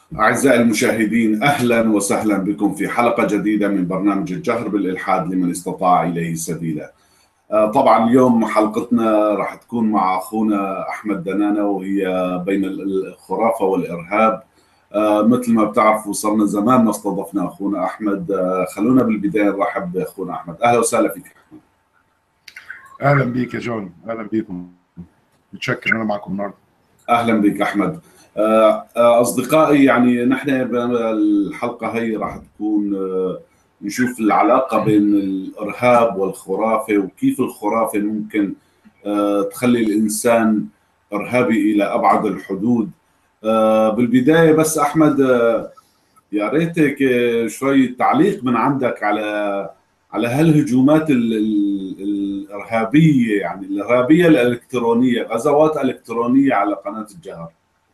أعزائي المشاهدين أهلا وسهلا بكم في حلقة جديدة من برنامج الجهر بالإلحاد لمن استطاع إليه سبيلا آه، طبعا اليوم حلقتنا راح تكون مع أخونا أحمد دنانة وهي بين الخرافة والإرهاب آه، مثل ما بتعرفوا صرنا زمان ما استضفنا أخونا أحمد آه، خلونا بالبداية نرحب بأخونا أحمد أهلا وسهلا فيك اهلا بيك يا جون اهلا بيكم متشكر انا معكم النهارده اهلا بك احمد آه، آه، اصدقائي يعني نحن الحلقه هي راح تكون آه، نشوف العلاقه بين الارهاب والخرافه وكيف الخرافه ممكن تخلي الانسان ارهابي الى ابعد الحدود بالبدايه بس احمد يا ريتك شوي تعليق من عندك على على هالهجومات الارهابيه يعني الارهابيه الالكترونيه غزوات الكترونيه على قناه الجهر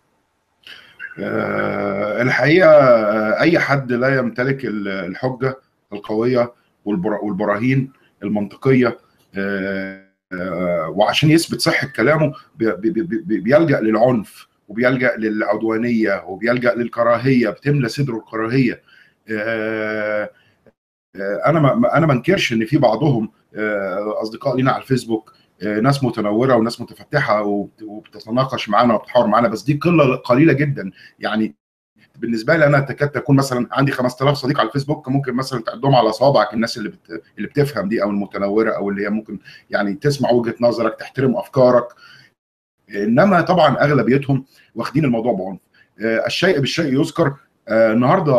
أه الحقيقه اي حد لا يمتلك الحجه القويه والبراهين المنطقيه أه وعشان يثبت صحه كلامه بيلجا للعنف وبيلجا للعدوانيه وبيلجا للكراهيه بتملى صدره الكراهيه أه انا ما انا ما انكرش ان في بعضهم اصدقاء لينا على الفيسبوك ناس متنوره وناس متفتحه وبتتناقش معانا وبتحاور معانا بس دي قله قليله جدا يعني بالنسبه لي انا تكاد تكون مثلا عندي 5000 صديق على الفيسبوك ممكن مثلا تعدهم على صوابعك الناس اللي بت... اللي بتفهم دي او المتنوره او اللي هي ممكن يعني تسمع وجهه نظرك تحترم افكارك انما طبعا اغلبيتهم واخدين الموضوع بعنف الشيء بالشيء يذكر النهارده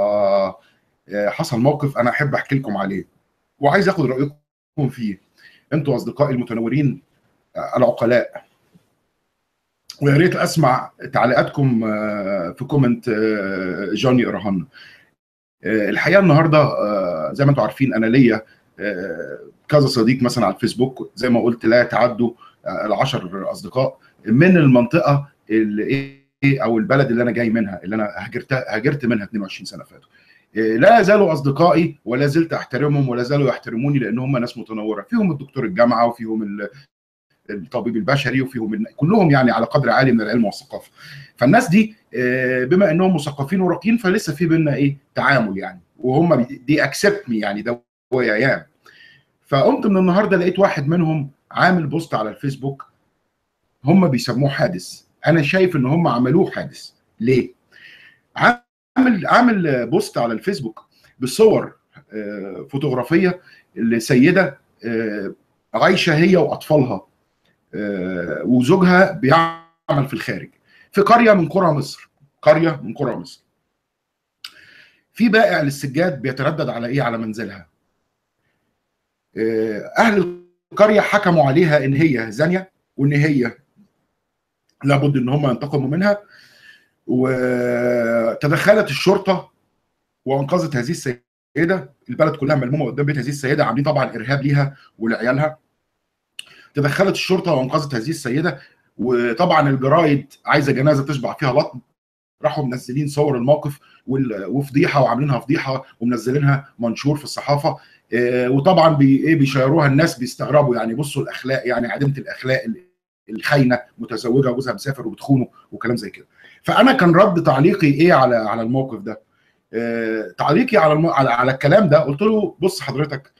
حصل موقف انا احب احكي لكم عليه وعايز اخد رايكم فيه انتوا اصدقائي المتنورين العقلاء ويا ريت اسمع تعليقاتكم في كومنت جوني ارهان الحقيقه النهارده زي ما انتم عارفين انا ليا كذا صديق مثلا على الفيسبوك زي ما قلت لا يتعدوا العشر اصدقاء من المنطقه اللي ايه او البلد اللي انا جاي منها اللي انا هاجرت هاجرت منها 22 سنه فاتوا لا زالوا اصدقائي ولا زلت احترمهم ولا زالوا يحترموني لان هم ناس متنوره فيهم الدكتور الجامعه وفيهم الطبيب البشري وفيهم كلهم يعني على قدر عالي من العلم والثقافه فالناس دي بما انهم مثقفين وراقيين فلسه في بينا ايه تعامل يعني وهم دي اكسبت مي يعني ده ايام فقمت من النهارده لقيت واحد منهم عامل بوست على الفيسبوك هم بيسموه حادث انا شايف ان هم عملوه حادث ليه عامل عامل بوست على الفيسبوك بصور فوتوغرافيه لسيده عايشه هي واطفالها وزوجها بيعمل في الخارج في قريه من قرى مصر قريه من قرى مصر في بائع للسجاد بيتردد على ايه على منزلها اهل القريه حكموا عليها ان هي زانيه وان هي لابد ان هم ينتقموا منها وتدخلت الشرطه وانقذت هذه السيده البلد كلها ملمومه قدام بيت هذه السيده عاملين طبعا ارهاب ليها ولعيالها تدخلت الشرطه وانقذت هذه السيده وطبعا الجرايد عايزه جنازه تشبع فيها لطم راحوا منزلين صور الموقف وفضيحه وعاملينها فضيحه ومنزلينها منشور في الصحافه وطبعا بي ايه بيشيروها الناس بيستغربوا يعني بصوا الاخلاق يعني عديمه الاخلاق الخاينه متزوجه وجوزها مسافر وبتخونه وكلام زي كده فانا كان رد تعليقي ايه على على الموقف ده آه تعليقي على, الم... على على الكلام ده قلت له بص حضرتك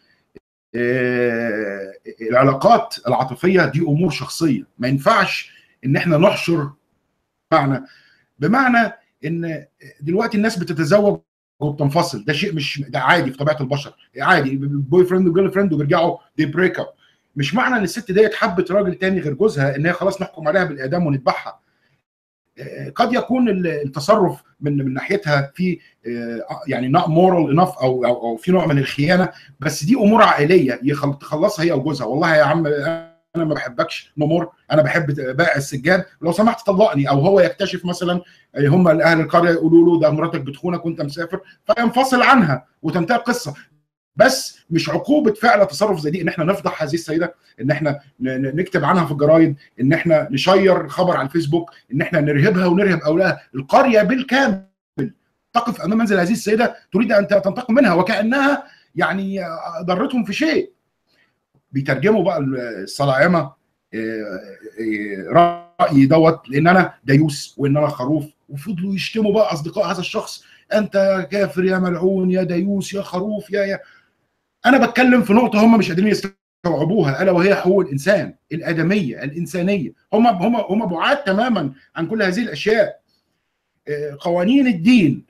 آه العلاقات العاطفيه دي امور شخصيه ما ينفعش ان احنا نحشر معنى بمعنى ان دلوقتي الناس بتتزوج وبتنفصل ده شيء مش ده عادي في طبيعه البشر عادي بوي فريند وجيرل فريند وبيرجعوا دي بريك اب مش معنى ان الست ديت حبت راجل تاني غير جوزها ان هي خلاص نحكم عليها بالاعدام ونذبحها قد يكون التصرف من من ناحيتها في يعني نوت مورال انف او او او في نوع من الخيانه بس دي امور عائليه تخلصها هي وجوزها والله يا عم انا ما بحبكش نمر انا بحب بائع السجاد لو سمحت طلقني او هو يكتشف مثلا هم اهل القريه يقولوا له ده مراتك بتخونك وانت مسافر فينفصل عنها وتنتهي القصه بس مش عقوبه فعل تصرف زي دي ان احنا نفضح هذه السيده ان احنا نكتب عنها في الجرايد ان احنا نشير خبر على الفيسبوك ان احنا نرهبها ونرهب اولادها القريه بالكامل تقف امام منزل هذه السيده تريد ان تنتقم منها وكانها يعني ضرتهم في شيء بيترجموا بقى الصلاعمه رايي دوت لان انا ديوس وان انا خروف وفضلوا يشتموا بقى اصدقاء هذا الشخص انت كافر يا ملعون يا ديوس يا خروف يا يا انا بتكلم في نقطه هم مش قادرين يستوعبوها الا وهي حقوق الانسان الادميه الانسانيه هم هم هم بعاد تماما عن كل هذه الاشياء قوانين الدين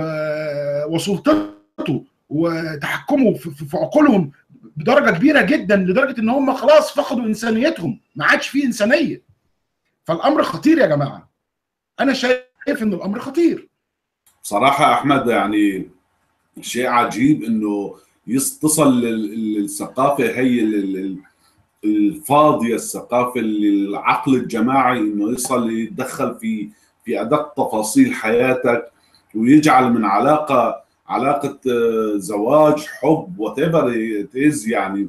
وسلطته وتحكمه في عقولهم بدرجه كبيره جدا لدرجه ان هم خلاص فقدوا انسانيتهم ما عادش فيه انسانيه فالامر خطير يا جماعه انا شايف ان الامر خطير بصراحه احمد يعني شيء عجيب انه تصل الثقافه هي الفاضيه الثقافه العقل الجماعي انه يصل يتدخل في في ادق تفاصيل حياتك ويجعل من علاقه علاقه زواج حب وات ايفر يعني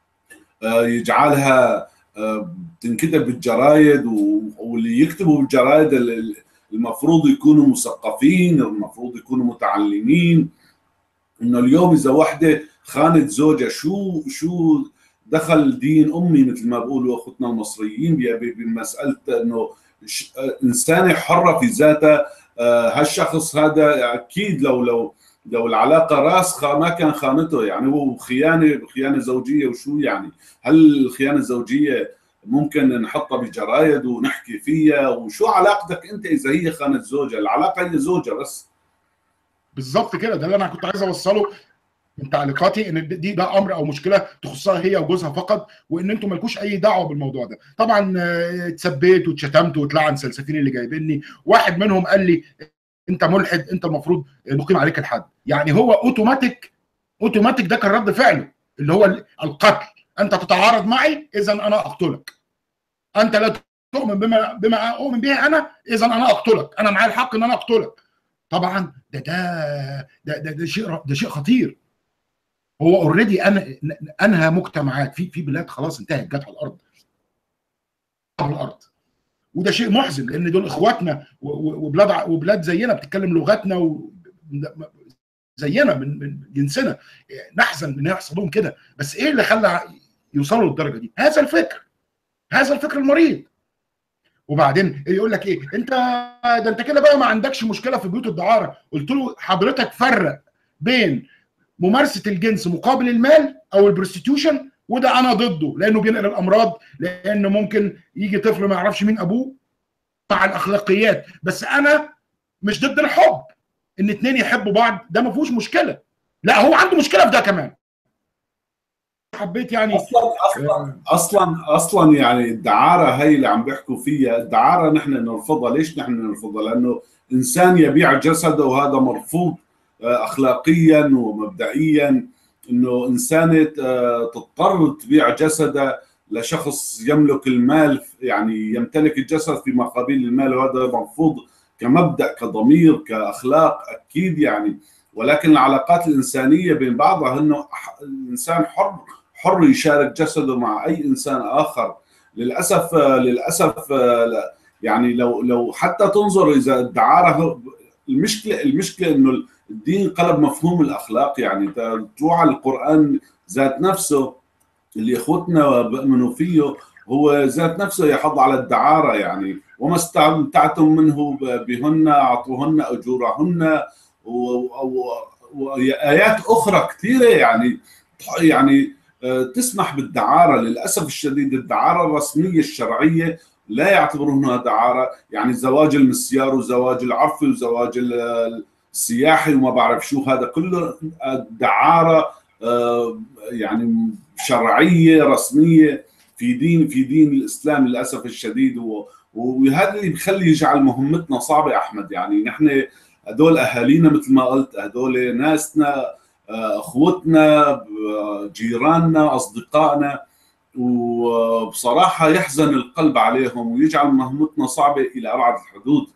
يجعلها تنكتب بالجرايد واللي يكتبوا بالجرايد المفروض يكونوا مثقفين المفروض يكونوا متعلمين انه اليوم اذا وحده خانت زوجها شو شو دخل دين امي مثل ما بقولوا اخوتنا المصريين بمساله انه انسانه حره في ذاتها هالشخص هذا اكيد لو لو لو العلاقه راسخه ما كان خانته يعني هو خيانه خيانه زوجيه وشو يعني هل الخيانه الزوجيه ممكن نحطها بالجرايد ونحكي فيها وشو علاقتك انت اذا هي خانت زوجها العلاقه هي زوجها بس بالظبط كده ده اللي انا كنت عايز اوصله من تعليقاتي ان دي ده امر او مشكله تخصها هي وجوزها فقط وان انتم مالكوش اي دعوه بالموضوع ده طبعا اتثبت واتشتمت واتلعن سلسفين اللي جايبيني واحد منهم قال لي انت ملحد انت المفروض نقيم عليك الحد يعني هو اوتوماتيك اوتوماتيك ده كان رد فعله اللي هو القتل انت تتعارض معي اذا انا اقتلك انت لا تؤمن بما بما اؤمن به انا اذا انا اقتلك انا معايا الحق ان انا اقتلك طبعا ده ده ده ده, ده شيء ده شيء خطير هو اوريدي أن انهى مجتمعات في في بلاد خلاص انتهت جت على الارض على الارض وده شيء محزن لان دول اخواتنا وبلاد وبلاد زينا بتتكلم لغتنا و زينا من من جنسنا نحزن ان يحصل لهم كده بس ايه اللي خلى يوصلوا للدرجه دي؟ هذا الفكر هذا الفكر المريض وبعدين يقول لك ايه انت ده انت كده بقى ما عندكش مشكله في بيوت الدعاره قلت له حضرتك فرق بين ممارسه الجنس مقابل المال او البروستيتيوشن وده انا ضده لانه بينقل الامراض لانه ممكن يجي طفل ما يعرفش مين ابوه مع الاخلاقيات بس انا مش ضد الحب ان اتنين يحبوا بعض ده ما فيهوش مشكله لا هو عنده مشكله في ده كمان حبيت يعني اصلا اصلا اصلا اصلا يعني الدعاره هي اللي عم بيحكوا فيها الدعاره نحن نرفضها ليش نحن نرفضها لانه انسان يبيع جسده وهذا مرفوض اخلاقيا ومبدئيا انه انسانه تضطر تبيع جسدها لشخص يملك المال يعني يمتلك الجسد في مقابل المال وهذا مرفوض كمبدا كضمير كاخلاق اكيد يعني ولكن العلاقات الانسانيه بين بعضها انه الانسان حر حر يشارك جسده مع اي انسان اخر للاسف للاسف يعني لو لو حتى تنظر اذا الدعاره المشكله المشكله انه الدين قلب مفهوم الاخلاق يعني تروح على القران ذات نفسه اللي اخوتنا بيؤمنوا فيه هو ذات نفسه يحض على الدعاره يعني وما استمتعتم منه بهن اعطوهن اجورهن وايات اخرى كثيره يعني يعني تسمح بالدعاره للاسف الشديد الدعاره الرسميه الشرعيه لا يعتبرونها دعاره يعني زواج المسيار وزواج العرفي وزواج السياحي وما بعرف شو هذا كله دعاره يعني شرعيه رسميه في دين في دين الاسلام للاسف الشديد وهذا اللي بخلي يجعل مهمتنا صعبه احمد يعني نحن هدول اهالينا مثل ما قلت هدول ناسنا اخوتنا جيراننا اصدقائنا وبصراحه يحزن القلب عليهم ويجعل مهمتنا صعبه الى ابعد الحدود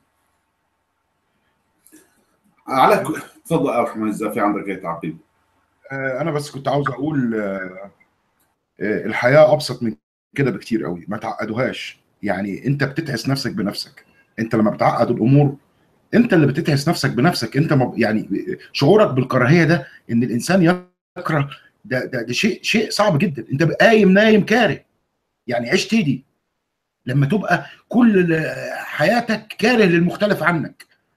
على تفضل ارحم اذا في عندك اي تعقيب انا بس كنت عاوز اقول الحياه ابسط من كده بكتير قوي ما تعقدوهاش يعني انت بتتعس نفسك بنفسك انت لما بتعقد الامور انت اللي بتتعس نفسك بنفسك انت يعني شعورك بالكراهيه ده ان الانسان يكره ده ده, ده شيء شيء صعب جدا انت قايم نايم كاره يعني عيش تيدي لما تبقى كل حياتك كاره للمختلف عنك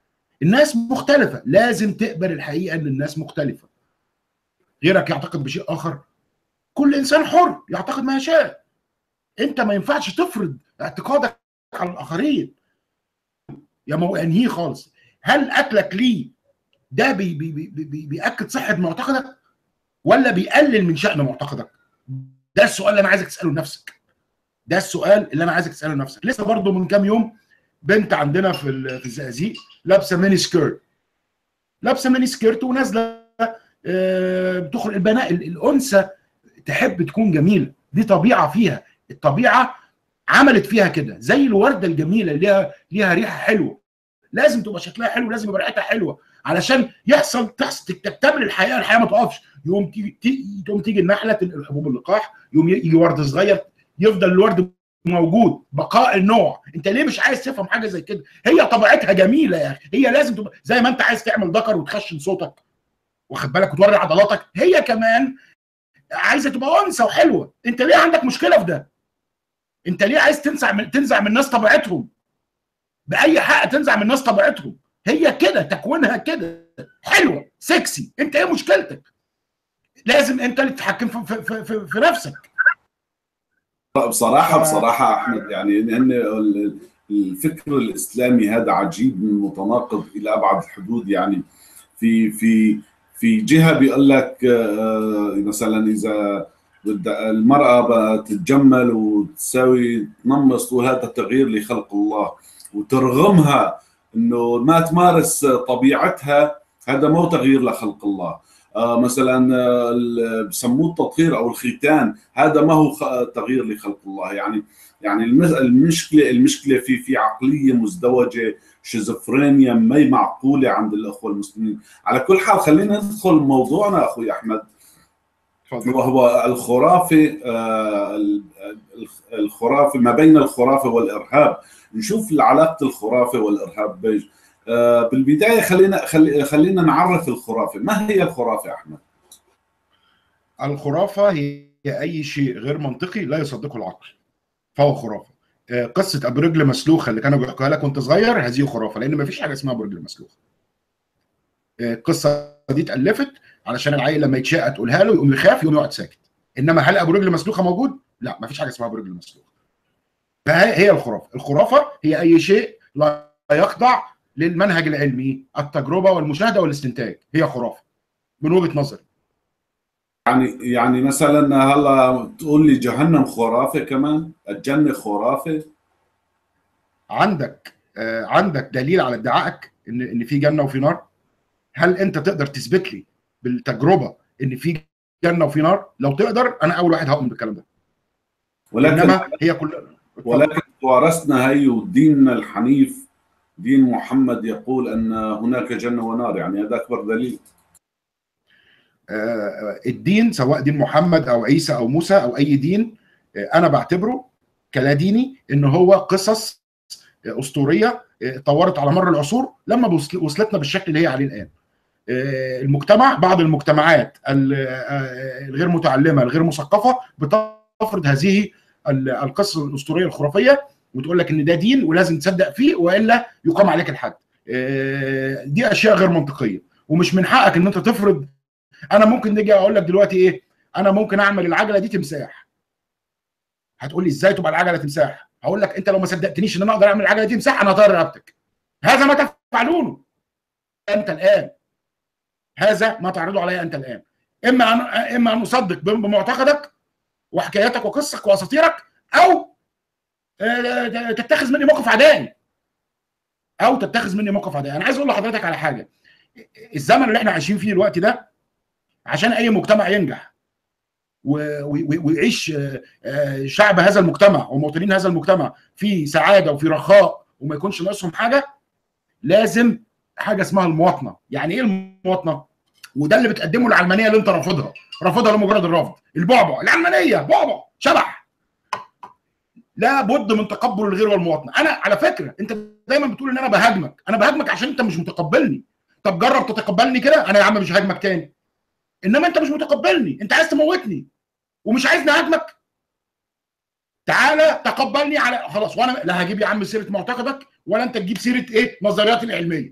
الناس مختلفه لازم تقبل الحقيقه ان الناس مختلفه غيرك يعتقد بشيء اخر كل انسان حر يعتقد ما يشاء انت ما ينفعش تفرض اعتقادك على الاخرين يا مو انهيه خالص هل اكلك ليه ده بي بي بي بي بياكد صحه معتقدك ولا بيقلل من شان معتقدك ده السؤال اللي انا عايزك تساله لنفسك ده السؤال اللي انا عايزك تساله لنفسك لسه برضو من كام يوم بنت عندنا في في الزقازيق لابسه ميني سكيرت لابسه ميني سكيرت ونازله بتخرج البناء الانثى تحب تكون جميله دي طبيعه فيها الطبيعه عملت فيها كده زي الورده الجميله اللي ليها ليها ريحه حلوه لازم تبقى شكلها حلو لازم يبقى ريحتها حلوه علشان يحصل تحصل تكتمل الحياه الحياه ما تقفش يوم تيجي تقوم تيجي النحله تنقل حبوب اللقاح يوم يجي ورد صغير يفضل الورد موجود بقاء النوع انت ليه مش عايز تفهم حاجه زي كده هي طبيعتها جميله يا اخي هي لازم تبقى زي ما انت عايز تعمل ذكر وتخشن صوتك واخد بالك وتوري عضلاتك هي كمان عايزه تبقى انثى وحلوه انت ليه عندك مشكله في ده انت ليه عايز تنزع من تنزع من الناس طبيعتهم باي حق تنزع من الناس طبيعتهم هي كده تكوينها كده حلوه سكسي انت ايه مشكلتك لازم انت اللي تتحكم في, في, في, في نفسك بصراحه بصراحه احمد يعني ان الفكر الاسلامي هذا عجيب متناقض الى ابعد الحدود يعني في في في جهه بيقول لك مثلا اذا المراه تتجمل وتساوي تنمص وهذا تغيير لخلق الله وترغمها انه ما تمارس طبيعتها هذا مو تغيير لخلق الله آه مثلا آه بسموه التطهير او الختان هذا ما هو تغيير لخلق الله يعني يعني المشكله المشكله في في عقليه مزدوجه شيزوفرينيا ما معقوله عند الاخوه المسلمين على كل حال خلينا ندخل موضوعنا اخوي احمد وهو الخرافه آه الخرافه ما بين الخرافه والارهاب نشوف علاقه الخرافه والارهاب بيج آه بالبدايه خلينا خلي خلينا نعرف الخرافه، ما هي الخرافه احمد؟ الخرافه هي اي شيء غير منطقي لا يصدقه العقل فهو خرافه. آه قصه ابو رجل مسلوخه اللي كانوا بيحكوها لك وانت صغير هذه خرافه لان ما فيش حاجه اسمها ابو رجل مسلوخه. آه القصه دي اتالفت علشان العيل لما يتشاء تقولها له يقوم يخاف يقوم يقعد ساكت. انما هل ابو رجل مسلوخه موجود؟ لا ما فيش حاجه اسمها ابو رجل مسلوخه. فهي الخرافه، الخرافه هي اي شيء لا يخضع للمنهج العلمي التجربه والمشاهده والاستنتاج هي خرافه من وجهه نظري يعني يعني مثلا هلا تقول لي جهنم خرافه كمان الجنه خرافه عندك آه عندك دليل على ادعائك ان ان في جنه وفي نار هل انت تقدر تثبت لي بالتجربه ان في جنه وفي نار لو تقدر انا اول واحد هؤمن بالكلام ده ولكن انما هي كلها ولكن ورثنا هي وديننا الحنيف دين محمد يقول ان هناك جنه ونار يعني هذا اكبر دليل الدين سواء دين محمد او عيسى او موسى او اي دين انا بعتبره كلا ديني ان هو قصص اسطوريه اتطورت على مر العصور لما وصلتنا بالشكل اللي هي عليه الان المجتمع بعض المجتمعات الغير متعلمه الغير مثقفه بتفرض هذه القصص الاسطوريه الخرافيه وتقول لك ان ده دين ولازم تصدق فيه والا يقام عليك الحد دي اشياء غير منطقيه ومش من حقك ان انت تفرض انا ممكن نيجي اقول لك دلوقتي ايه انا ممكن اعمل العجله دي تمساح هتقول لي ازاي تبقى العجله تمساح هقول لك انت لو ما صدقتنيش ان انا اقدر اعمل العجله دي تمساح انا هطير رقبتك هذا ما تفعلونه انت الان هذا ما تعرضه علي انت الان اما ان اما ان اصدق بمعتقدك وحكاياتك وقصصك واساطيرك او تتخذ مني موقف عدائي او تتخذ مني موقف عدائي انا عايز اقول لحضرتك على حاجه الزمن اللي احنا عايشين فيه دلوقتي ده عشان اي مجتمع ينجح ويعيش شعب هذا المجتمع ومواطنين هذا المجتمع في سعاده وفي رخاء وما يكونش ناقصهم حاجه لازم حاجه اسمها المواطنه يعني ايه المواطنه وده اللي بتقدمه العلمانيه اللي انت رافضها رافضها لمجرد الرفض البعبع العلمانيه بعبع شبح لا بد من تقبل الغير والمواطنه انا على فكره انت دايما بتقول ان انا بهاجمك انا بهاجمك عشان انت مش متقبلني طب جرب تتقبلني كده انا يا عم مش هاجمك تاني انما انت مش متقبلني انت عايز تموتني ومش عايزني اهاجمك تعالى تقبلني على خلاص وانا لا هجيب يا عم سيره معتقدك ولا انت تجيب سيره ايه نظرياتي العلميه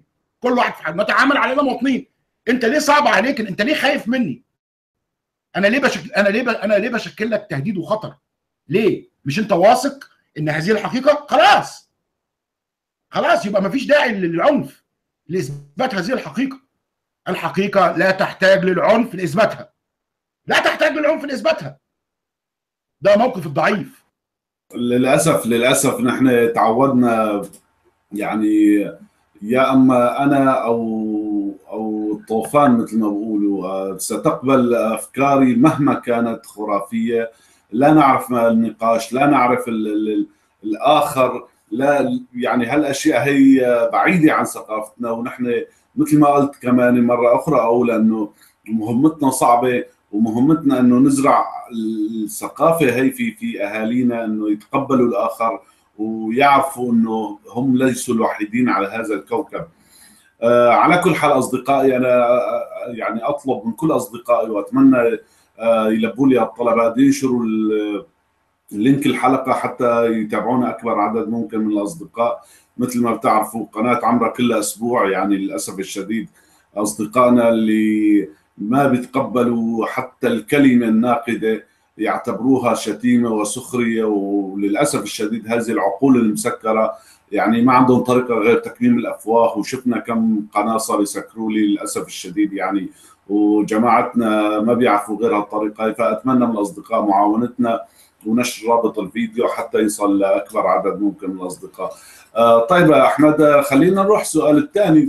كل واحد في حاله نتعامل علينا مواطنين انت ليه صعب عليك انت ليه خايف مني انا ليه بشكل انا ليه ب... انا ليه بشكل لك تهديد وخطر ليه مش انت واثق ان هذه الحقيقه خلاص خلاص يبقى مفيش داعي للعنف لاثبات هذه الحقيقه الحقيقه لا تحتاج للعنف لاثباتها لا تحتاج للعنف لاثباتها ده موقف الضعيف للاسف للاسف نحن تعودنا يعني يا اما انا او او الطوفان مثل ما بقولوا ستقبل افكاري مهما كانت خرافيه لا نعرف ما النقاش لا نعرف ال ال الاخر لا يعني هالاشياء هي بعيده عن ثقافتنا ونحن مثل ما قلت كمان مره اخرى اقول انه مهمتنا صعبه ومهمتنا انه نزرع الثقافه هي في في اهالينا انه يتقبلوا الاخر ويعرفوا انه هم ليسوا الوحيدين على هذا الكوكب. آه على كل حال اصدقائي انا يعني اطلب من كل اصدقائي واتمنى آه يلبوا لي الطلبات ينشروا لينك الحلقه حتى يتابعونا اكبر عدد ممكن من الاصدقاء مثل ما بتعرفوا قناه عمرها كل اسبوع يعني للاسف الشديد اصدقائنا اللي ما بيتقبلوا حتى الكلمه الناقده يعتبروها شتيمه وسخريه وللاسف الشديد هذه العقول المسكره يعني ما عندهم طريقه غير تكميم الافواه وشفنا كم قناه صار يسكروا لي للاسف الشديد يعني وجماعتنا ما بيعرفوا غير هالطريقه فاتمنى من الاصدقاء معاونتنا ونشر رابط الفيديو حتى يصل لاكبر عدد ممكن من الاصدقاء. آه طيب يا احمد خلينا نروح السؤال الثاني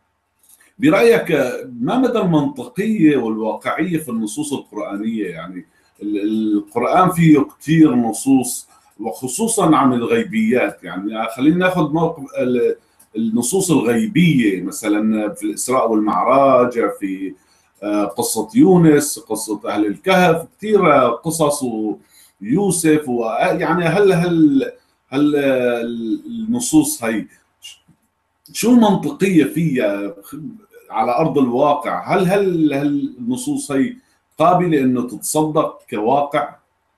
برايك ما مدى المنطقيه والواقعيه في النصوص القرانيه يعني القران فيه كثير نصوص وخصوصا عن الغيبيات يعني خلينا ناخذ موقف النصوص الغيبيه مثلا في الاسراء والمعراج في قصه يونس قصه اهل الكهف كثير قصص يوسف ويعني هل هل هل النصوص هي شو المنطقيه فيها على ارض الواقع هل هل هل النصوص هي قابله انه تتصدق كواقع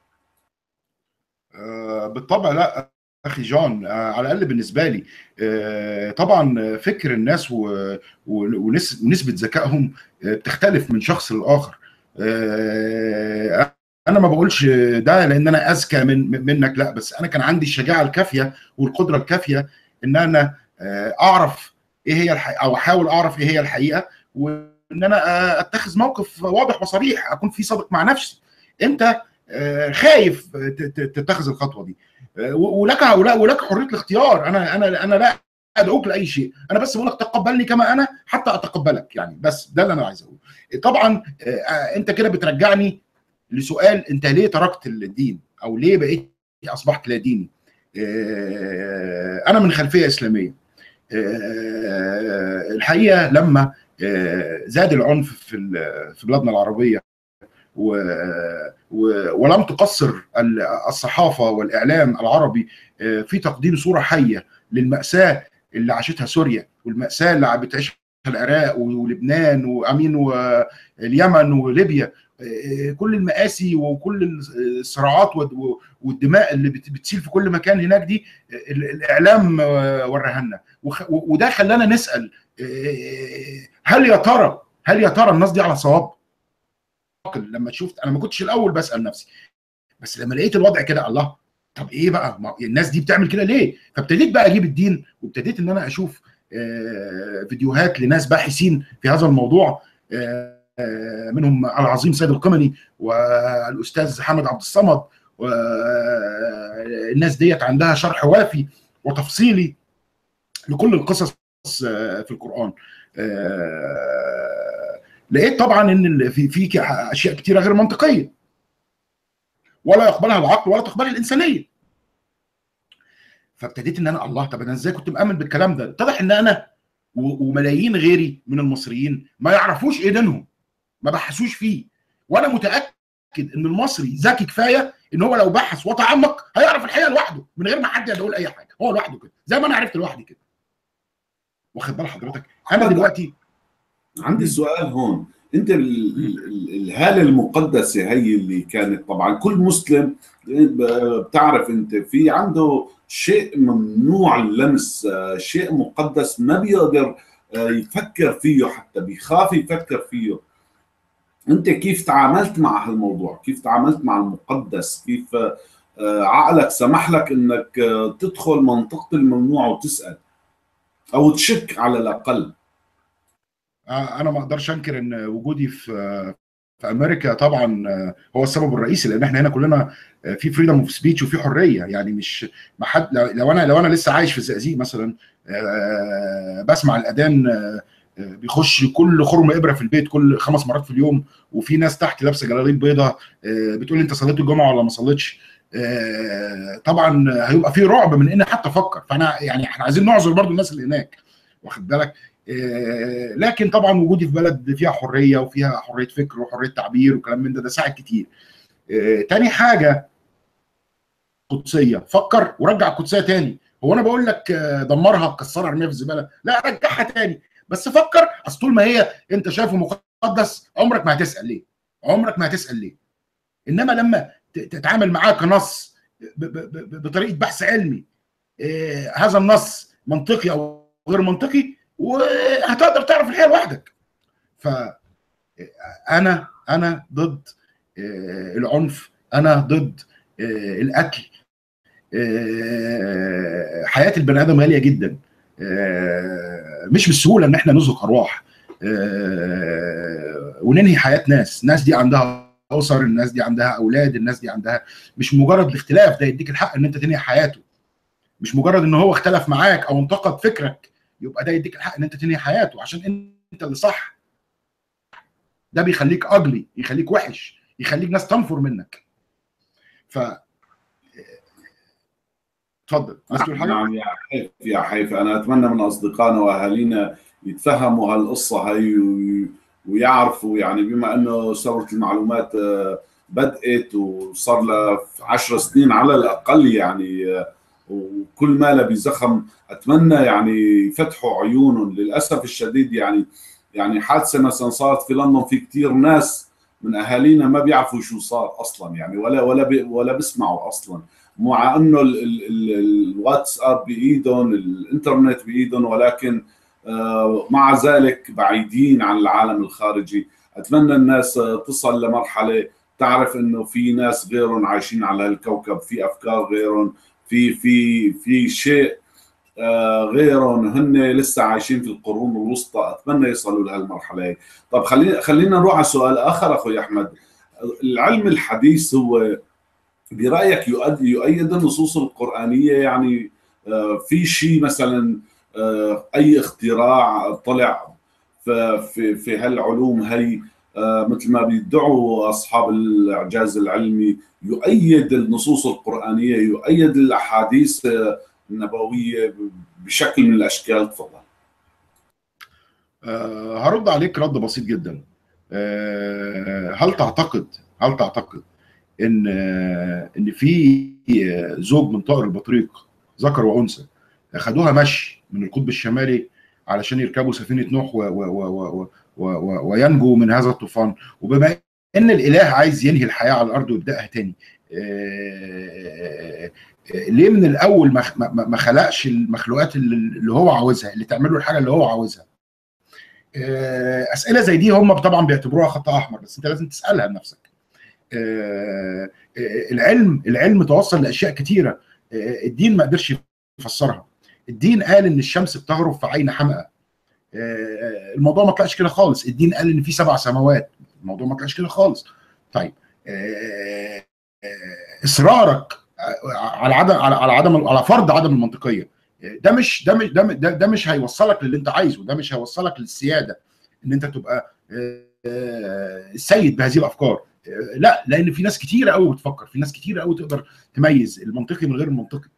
آه بالطبع لا اخي جون آه على الاقل بالنسبه لي آه طبعا فكر الناس و... ونسبه ذكائهم بتختلف من شخص لاخر انا ما بقولش ده لان انا اذكى من منك لا بس انا كان عندي الشجاعه الكافيه والقدره الكافيه ان انا اعرف ايه هي الحقيقه او احاول اعرف ايه هي الحقيقه وان انا اتخذ موقف واضح وصريح اكون في صادق مع نفسي انت خايف تتخذ الخطوه دي ولك ولك حريه الاختيار انا انا انا لا ادعوك لاي شيء انا بس بقول لك تقبلني كما انا حتى اتقبلك يعني بس ده اللي انا عايز اقوله طبعا انت كده بترجعني لسؤال انت ليه تركت الدين او ليه بقيت اصبحت لا ديني انا من خلفيه اسلاميه الحقيقه لما زاد العنف في في بلادنا العربيه و ولم تقصر الصحافه والاعلام العربي في تقديم صوره حيه للماساه اللي عاشتها سوريا والماساه اللي بتعيشها العراق ولبنان وامين واليمن وليبيا كل المآسي وكل الصراعات والدماء اللي بتسيل في كل مكان هناك دي الاعلام وراها لنا وده خلانا نسال هل يا ترى هل يا ترى الناس دي على صواب؟ لما شفت انا ما كنتش الاول بسال نفسي بس لما لقيت الوضع كده الله طب ايه بقى الناس دي بتعمل كده ليه؟ فابتديت بقى اجيب الدين وابتديت ان انا اشوف فيديوهات لناس باحثين في هذا الموضوع منهم العظيم سيد القمني والاستاذ حمد عبد الصمد والناس ديت عندها شرح وافي وتفصيلي لكل القصص في القران لقيت طبعا ان في في اشياء كتيره غير منطقيه ولا يقبلها العقل ولا تقبلها الانسانيه فابتديت ان انا الله طب انا ازاي كنت مامن بالكلام ده اتضح ان انا وملايين غيري من المصريين ما يعرفوش ايه دينهم ما بحثوش فيه وانا متاكد ان المصري ذكي كفايه ان هو لو بحث وتعمق هيعرف الحقيقه لوحده من غير ما حد يقول اي حاجه هو لوحده كده زي ما انا عرفت لوحدي كده واخد بال حضرتك انا دلوقتي عندي سؤال هون انت الهاله المقدسه هي اللي كانت طبعا كل مسلم بتعرف انت في عنده شيء ممنوع اللمس شيء مقدس ما بيقدر يفكر فيه حتى بيخاف يفكر فيه انت كيف تعاملت مع هالموضوع كيف تعاملت مع المقدس كيف عقلك سمح لك انك تدخل منطقه الممنوع وتسال او تشك على الاقل انا ما اقدرش انكر ان وجودي في في امريكا طبعا هو السبب الرئيسي لان احنا هنا كلنا في فريدم اوف سبيتش وفي حريه يعني مش ما حد لو انا لو انا لسه عايش في الزقازيق مثلا بسمع الاذان بيخش كل خرم ابره في البيت كل خمس مرات في اليوم وفي ناس تحت لابسه جلاليب بيضاء بتقول لي انت صليت الجمعه ولا ما صليتش طبعا هيبقى في رعب من ان حتى افكر فانا يعني احنا عايزين نعذر برضو الناس اللي هناك واخد بالك لكن طبعا وجودي في بلد فيها حريه وفيها حريه فكر وحريه تعبير وكلام من ده ده ساعد كتير تاني حاجه قدسيه فكر ورجع القدسيه تاني هو انا بقول لك دمرها كسرها ارميها في الزباله لا رجعها تاني بس فكر اصل طول ما هي انت شايفه مقدس عمرك ما هتسال ليه عمرك ما هتسال ليه انما لما تتعامل معاه كنص بطريقه بحث علمي هذا النص منطقي او غير منطقي وهتقدر تعرف الحقيقه لوحدك ف انا انا ضد العنف انا ضد القتل حياه البني ادم غاليه جدا مش بالسهوله ان احنا نزهق ارواح وننهي حياه ناس الناس دي عندها اسر الناس دي عندها اولاد الناس دي عندها مش مجرد الاختلاف ده يديك الحق ان انت تنهي حياته مش مجرد ان هو اختلف معاك او انتقد فكرك يبقى ده يديك الحق ان انت تنهي حياته عشان انت اللي صح ده بيخليك اجلي يخليك وحش يخليك ناس تنفر منك ف اتفضل عايز تقول حاجه؟ نعم يا حيف يا حيف انا اتمنى من اصدقائنا واهالينا يتفهموا هالقصه هي ويعرفوا يعني بما انه ثوره المعلومات بدات وصار لها 10 سنين على الاقل يعني وكل ما لها بزخم اتمنى يعني يفتحوا عيونهم للاسف الشديد يعني يعني حادثه مثلا صارت في لندن في كثير ناس من اهالينا ما بيعرفوا شو صار اصلا يعني ولا ولا بي ولا بيسمعوا اصلا مع انه الواتساب بايدهم الانترنت بايدهم ولكن مع ذلك بعيدين عن العالم الخارجي اتمنى الناس تصل لمرحله تعرف انه في ناس غيرهم عايشين على الكوكب في افكار غيرهم في في في شيء غيرهم هن لسه عايشين في القرون الوسطى اتمنى يصلوا لهالمرحله طب خلينا خلينا نروح على سؤال اخر اخوي احمد العلم الحديث هو برايك يؤيد النصوص القرانيه يعني في شيء مثلا اي اختراع طلع في في هالعلوم هي مثل ما بيدعوا اصحاب الاعجاز العلمي يؤيد النصوص القرانيه يؤيد الاحاديث النبويه بشكل من الاشكال تفضل أه هرد عليك رد بسيط جدا أه هل تعتقد هل تعتقد ان ان في زوج من طائر البطريق ذكر وانثى خدوها مشي من القطب الشمالي علشان يركبوا سفينه نوح و و و و و وينجوا من هذا الطوفان وبما ان الاله عايز ينهي الحياه على الارض ويبداها تاني ليه من الاول ما خلقش المخلوقات اللي هو عاوزها اللي تعمل له الحاجه اللي هو عاوزها اسئله زي دي هم طبعا بيعتبروها خط احمر بس انت لازم تسالها لنفسك العلم العلم توصل لاشياء كتيره الدين ما قدرش يفسرها الدين قال ان الشمس بتغرب في عين حمقى الموضوع ما طلعش كده خالص الدين قال ان في سبع سماوات الموضوع ما طلعش كده خالص طيب اصرارك على عدم على عدم على فرض عدم المنطقيه ده مش ده مش ده, ده, ده مش هيوصلك للي انت عايزه ده مش هيوصلك للسياده ان انت تبقى السيد بهذه الافكار لا لان في ناس كتيره قوي بتفكر في ناس كتيره قوي تقدر تميز المنطقي من غير المنطقي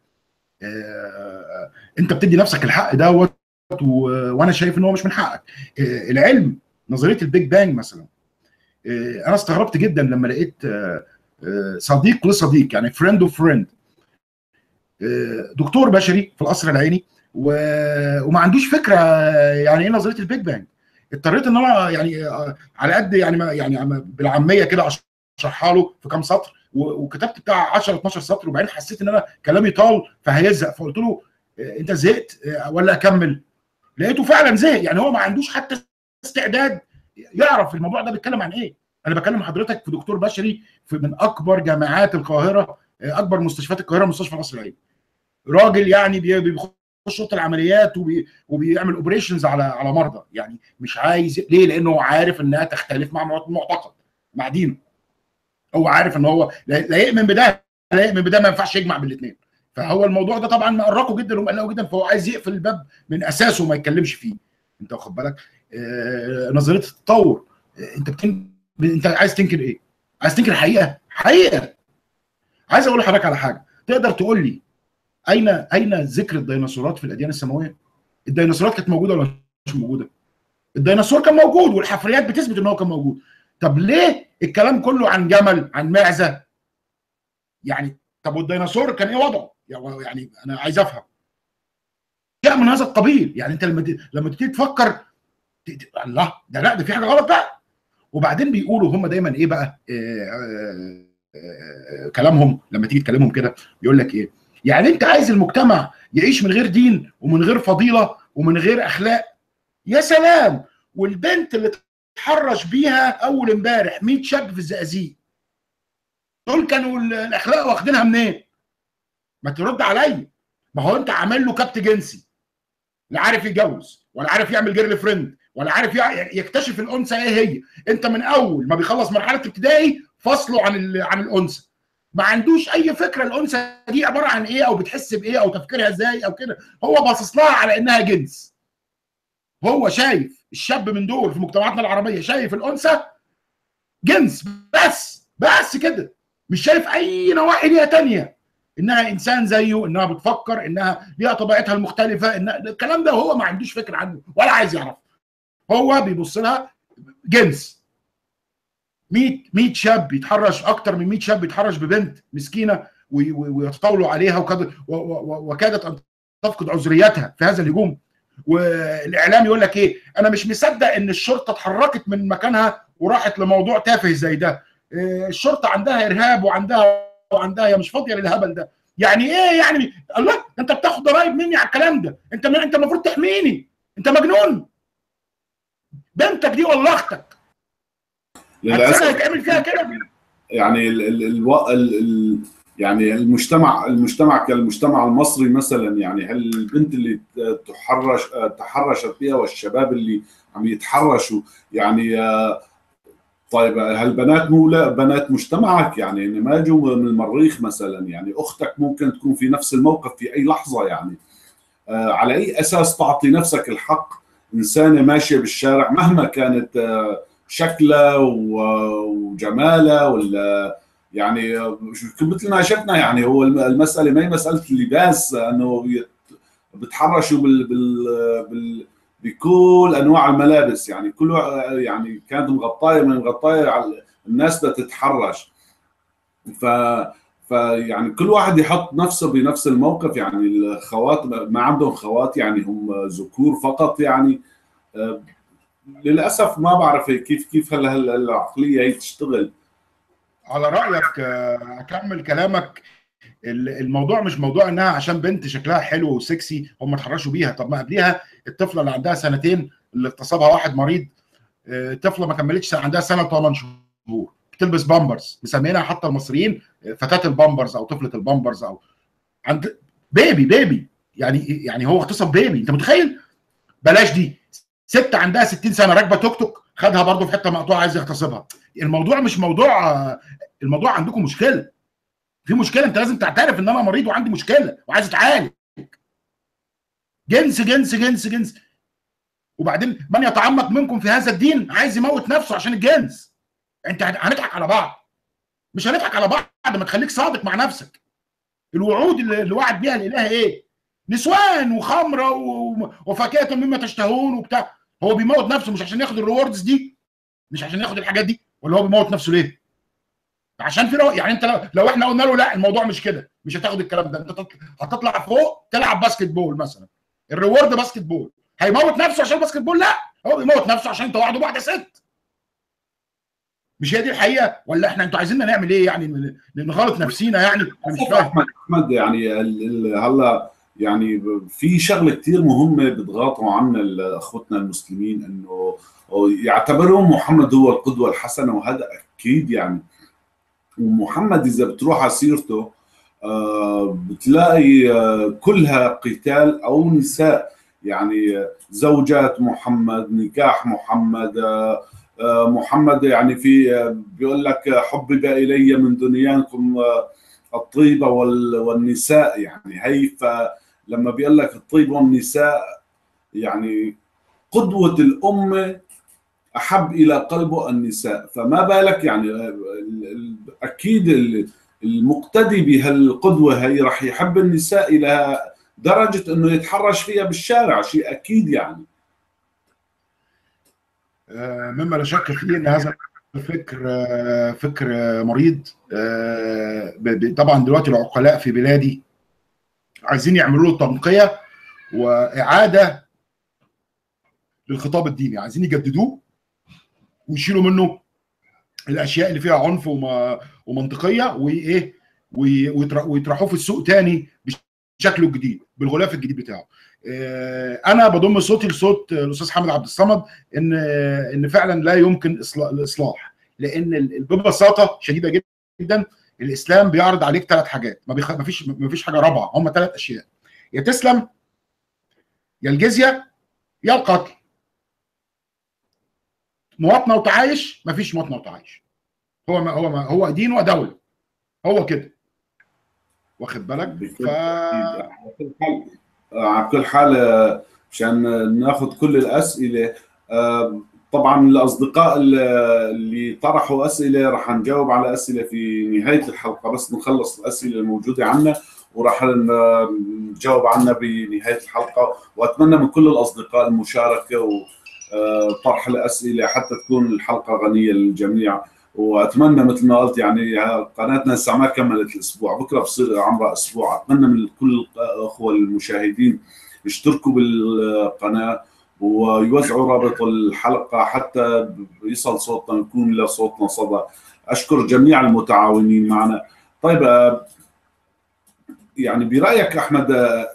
انت بتدي نفسك الحق دوت وانا شايف ان هو مش من حقك العلم نظريه البيج بانج مثلا انا استغربت جدا لما لقيت صديق لصديق يعني فريند اوف فريند دكتور بشري في القصر العيني وما عندوش فكره يعني ايه نظريه البيج بانج اضطريت ان انا يعني على قد يعني يعني بالعاميه كده اشرحها له في كام سطر وكتبت بتاع 10 12 سطر وبعدين حسيت ان انا كلامي طال فهيزهق فقلت له انت زهقت ولا اكمل؟ لقيته فعلا زهق يعني هو ما عندوش حتى استعداد يعرف الموضوع ده بيتكلم عن ايه انا بكلم حضرتك في دكتور بشري في من اكبر جامعات القاهره اكبر مستشفيات القاهره مستشفى مصر العين راجل يعني بيخش اوضه العمليات وبي وبيعمل اوبريشنز على على مرضى يعني مش عايز ليه لانه عارف انها تختلف مع المعتقد مع دينه هو عارف ان هو لا يؤمن بده لا يؤمن بده ما ينفعش يجمع بالاثنين فهو الموضوع ده طبعا مقرقه جدا ومقلقه جدا فهو عايز يقفل الباب من اساسه وما يتكلمش فيه انت واخد بالك آه نظريه التطور آه انت بتن... انت عايز تنكر ايه؟ عايز تنكر حقيقه؟ حقيقه عايز اقول لحضرتك على حاجه تقدر تقول لي اين اين ذكر الديناصورات في الاديان السماويه؟ الديناصورات كانت موجوده ولا مش موجوده؟ الديناصور كان موجود والحفريات بتثبت ان هو كان موجود طب ليه الكلام كله عن جمل عن معزه يعني طب والديناصور كان ايه وضعه يعني انا عايز افهم شيء من هذا القبيل يعني انت لما لما تبتدي تفكر الله ده لا ده في حاجه غلط بقى وبعدين بيقولوا هم دايما ايه بقى آآ آآ كلامهم لما تيجي تكلمهم كده يقول لك ايه يعني انت عايز المجتمع يعيش من غير دين ومن غير فضيله ومن غير اخلاق يا سلام والبنت اللي اتحرش بيها اول امبارح 100 شاب في الزقازيق دول كانوا الاخلاق واخدينها منين؟ ما ترد عليا ما هو انت عامل له كبت جنسي لا عارف يتجوز ولا عارف يعمل جيرل فريند ولا عارف يكتشف الانثى ايه هي انت من اول ما بيخلص مرحله ابتدائي فصله عن عن الانثى ما عندوش اي فكره الانثى دي عباره عن ايه او بتحس بايه او تفكيرها ازاي او كده هو باصص لها على انها جنس هو شايف الشاب من دول في مجتمعاتنا العربيه شايف الانثى جنس بس بس كده مش شايف اي نواحي ليها تانية انها انسان زيه انها بتفكر انها ليها طبيعتها المختلفه ان الكلام ده هو ما عندوش فكره عنه ولا عايز يعرف هو بيبص لها جنس 100 100 شاب يتحرش اكتر من 100 شاب يتحرش ببنت مسكينه ويتطاولوا عليها وكاد وكادت ان تفقد عذريتها في هذا الهجوم والاعلام يقول لك ايه انا مش مصدق ان الشرطه اتحركت من مكانها وراحت لموضوع تافه زي ده الشرطه عندها ارهاب وعندها وعندها هي مش فاضيه للهبل ده يعني ايه يعني الله انت بتاخد ضرايب مني على الكلام ده انت انت المفروض تحميني انت مجنون بنتك دي ولا اختك للاسف هيتعمل فيها كده يعني ال ال ال ال ال يعني المجتمع المجتمع كالمجتمع المصري مثلا يعني هل البنت اللي تحرش تحرشت بها والشباب اللي عم يتحرشوا يعني طيب هالبنات مو لا بنات مجتمعك يعني ان ما اجوا من المريخ مثلا يعني اختك ممكن تكون في نفس الموقف في اي لحظه يعني آه على اي اساس تعطي نفسك الحق انسانه ماشيه بالشارع مهما كانت آه شكلها وجمالها ولا يعني مثل ما شفنا يعني هو المساله ما هي مساله اللباس انه بتحرشوا بال بال, بال بكل انواع الملابس يعني كل يعني كانت مغطايه من مغطايه على الناس بدها تتحرش ف فيعني كل واحد يحط نفسه بنفس الموقف يعني الخوات ما عندهم خوات يعني هم ذكور فقط يعني للاسف ما بعرف كيف كيف هلا العقليه هي تشتغل على رايك اكمل كلامك الموضوع مش موضوع انها عشان بنت شكلها حلو وسكسي هم اتحرشوا بيها طب ما قبليها الطفله اللي عندها سنتين اللي اغتصبها واحد مريض طفله ما كملتش عندها سنه و8 شهور بتلبس بامبرز مسمينها حتى المصريين فتاه البامبرز او طفله البامبرز او عند بيبي بيبي يعني يعني هو اغتصب بيبي انت متخيل بلاش دي ست عندها 60 سنه راكبه توك توك خدها برضه في حته مقطوعه عايز يغتصبها الموضوع مش موضوع الموضوع عندكم مشكله في مشكله انت لازم تعترف ان انا مريض وعندي مشكله وعايز اتعالج جنس جنس جنس جنس وبعدين من يتعمق منكم في هذا الدين عايز يموت نفسه عشان الجنس انت هنضحك على بعض مش هنضحك على بعض ما تخليك صادق مع نفسك الوعود اللي وعد بيها الاله ايه نسوان وخمره وفاكهه مما تشتهون وبتاع هو بيموت نفسه مش عشان ياخد الريوردز دي مش عشان ياخد الحاجات دي ولا هو بيموت نفسه ليه عشان في يعني انت لو, لو احنا قلنا له لا الموضوع مش كده مش هتاخد الكلام ده انت هتطلع فوق تلعب باسكت بول مثلا الريورد باسكت بول هيموت نفسه عشان باسكت بول لا هو بيموت نفسه عشان انت واحده واحده ست مش هي دي الحقيقه ولا احنا انتوا عايزيننا نعمل ايه يعني نغلط نفسينا يعني انا مش فاهم احمد احمد يعني هلا يعني في شغله كثير مهمه بيضغطوا عنا اخوتنا المسلمين انه يعتبرون محمد هو القدوه الحسنه وهذا اكيد يعني ومحمد اذا بتروح على سيرته آه، بتلاقي آه، كلها قتال او نساء يعني زوجات محمد نكاح محمد آه، محمد يعني في بيقول لك حبب الي من دنياكم الطيبه والنساء يعني هي فلما بيقول لك الطيب والنساء يعني قدوه الامه احب الى قلبه النساء فما بالك يعني اكيد المقتدي بهالقدوه هي راح يحب النساء الى درجه انه يتحرش فيها بالشارع شيء اكيد يعني آه، مما لا شك فيه ان هذا الفكر آه، فكر مريض آه، طبعا دلوقتي العقلاء في بلادي عايزين يعملوا له تنقيه واعاده للخطاب الديني عايزين يجددوه ويشيلوا منه الاشياء اللي فيها عنف ومنطقيه وايه ويطرحوه في السوق تاني بشكله الجديد بالغلاف الجديد بتاعه آه، انا بضم صوتي لصوت الاستاذ حامد عبد الصمد ان ان فعلا لا يمكن الاصلاح لان ببساطه شديده جدا الاسلام بيعرض عليك ثلاث حاجات ما, ما فيش ما فيش حاجه رابعه هم ثلاث اشياء يا تسلم يا الجزيه يا القتل مواطنه وتعايش ما فيش مواطنه وتعايش هو ما هو ما هو دين ودوله هو كده واخد بالك ف على كل حال مشان ناخذ كل الاسئله طبعا الاصدقاء اللي طرحوا اسئله راح نجاوب على اسئله في نهايه الحلقه بس نخلص الاسئله الموجوده عندنا وراح نجاوب عنها بنهايه الحلقه واتمنى من كل الاصدقاء المشاركه وطرح الاسئله حتى تكون الحلقه غنيه للجميع واتمنى مثل ما قلت يعني قناتنا لسه ما كملت الاسبوع بكره بصير عمرها اسبوع اتمنى من كل الاخوه المشاهدين يشتركوا بالقناه ويوزعوا رابط الحلقه حتى يصل صوتنا يكون لصوتنا صدى اشكر جميع المتعاونين معنا طيب يعني برايك احمد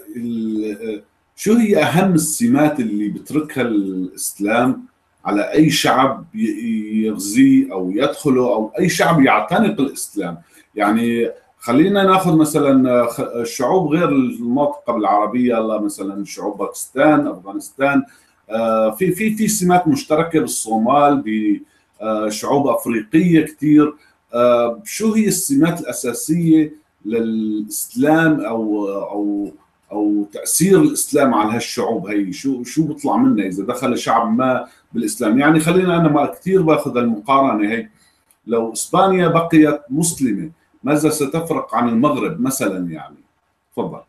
شو هي اهم السمات اللي بتركها الاسلام على اي شعب يغزيه او يدخله او اي شعب يعتنق الاسلام يعني خلينا ناخذ مثلا الشعوب غير المنطقه بالعربيه الله مثلا شعوب باكستان افغانستان آه، في في في سمات مشتركه بالصومال بشعوب افريقيه كثير آه، شو هي السمات الاساسيه للاسلام او او او تاثير الاسلام على هالشعوب هي شو شو بيطلع منها اذا دخل شعب ما بالاسلام يعني خلينا انا ما كثير باخذ المقارنه هي لو اسبانيا بقيت مسلمه ماذا ستفرق عن المغرب مثلا يعني تفضل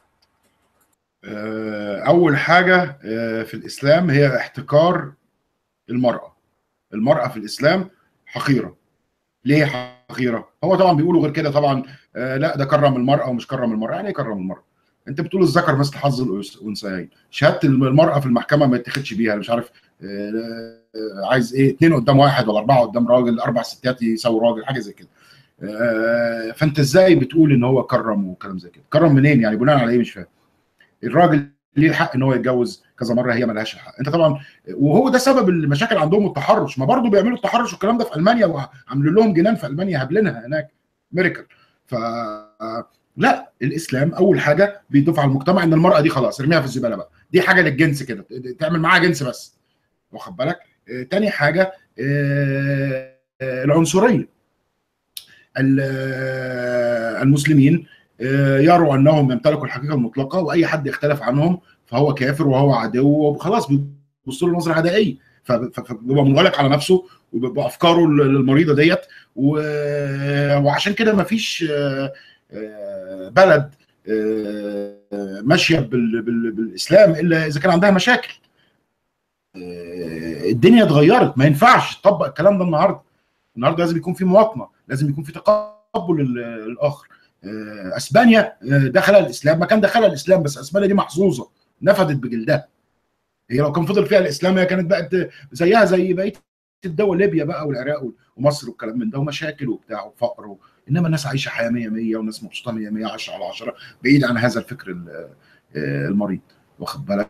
آه، اول حاجه آه، في الاسلام هي احتكار المراه المراه في الاسلام حقيره ليه حقيره هو طبعا بيقولوا غير كده طبعا آه، لا ده كرم المراه ومش كرم المراه يعني ايه كرم المراه انت بتقول الذكر مثل حظ الانثيين شهاده المراه في المحكمه ما يتخذش بيها مش عارف آه، عايز ايه اثنين قدام واحد ولا اربعه قدام راجل اربع ستات يساووا راجل حاجه زي كده آه، فانت ازاي بتقول ان هو كرم وكلام زي كده كرم منين يعني بناء على ايه مش فاهم الراجل ليه الحق ان هو يتجوز كذا مره هي ملهاش الحق انت طبعا وهو ده سبب المشاكل عندهم التحرش ما برضه بيعملوا التحرش والكلام ده في المانيا وعملوا لهم جنان في المانيا هابلينها هناك ميريكل ف لا الاسلام اول حاجه بيضيف على المجتمع ان المراه دي خلاص ارميها في الزباله بقى دي حاجه للجنس كده تعمل معاها جنس بس واخد بالك آه تاني حاجه آه العنصريه آه المسلمين آه يروا انهم يمتلكوا الحقيقه المطلقه واي حد يختلف عنهم فهو كافر وهو عدو وخلاص بيبصوا له نظره عدائيه فبيبقى منغلق على نفسه وبافكاره المريضه ديت وعشان كده ما فيش آه بلد ماشيه بالاسلام الا اذا كان عندها مشاكل الدنيا اتغيرت ما ينفعش تطبق الكلام ده النهارده النهارده لازم يكون في مواطنه لازم يكون في تقبل الاخر اسبانيا دخلها الاسلام ما كان دخلها الاسلام بس اسبانيا دي محظوظه نفدت بجلدها هي لو كان فضل فيها الاسلام هي كانت بقت زيها زي بقيه الدول ليبيا بقى والعراق ومصر والكلام من ده ومشاكل وبتاع وفقر و... انما الناس عايشه حياه 100 100 والناس مبسوطه 100 100 10 على 10 بعيد عن هذا الفكر المريض واخد بالك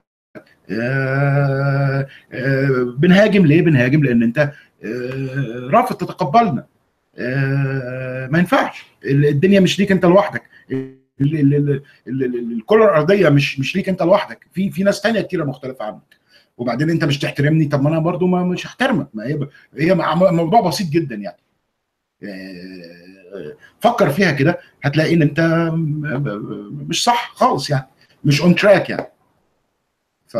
بنهاجم ليه بنهاجم لان انت رافض تتقبلنا ما ينفعش الدنيا مش ليك انت لوحدك الكره الارضيه مش مش ليك انت لوحدك في في ناس تانية كتيره مختلفه عنك وبعدين انت مش تحترمني طب ما انا برضو ما مش هحترمك ما هي هي موضوع بسيط جدا يعني فكر فيها كده هتلاقي ان انت مش صح خالص يعني مش اون تراك يعني ف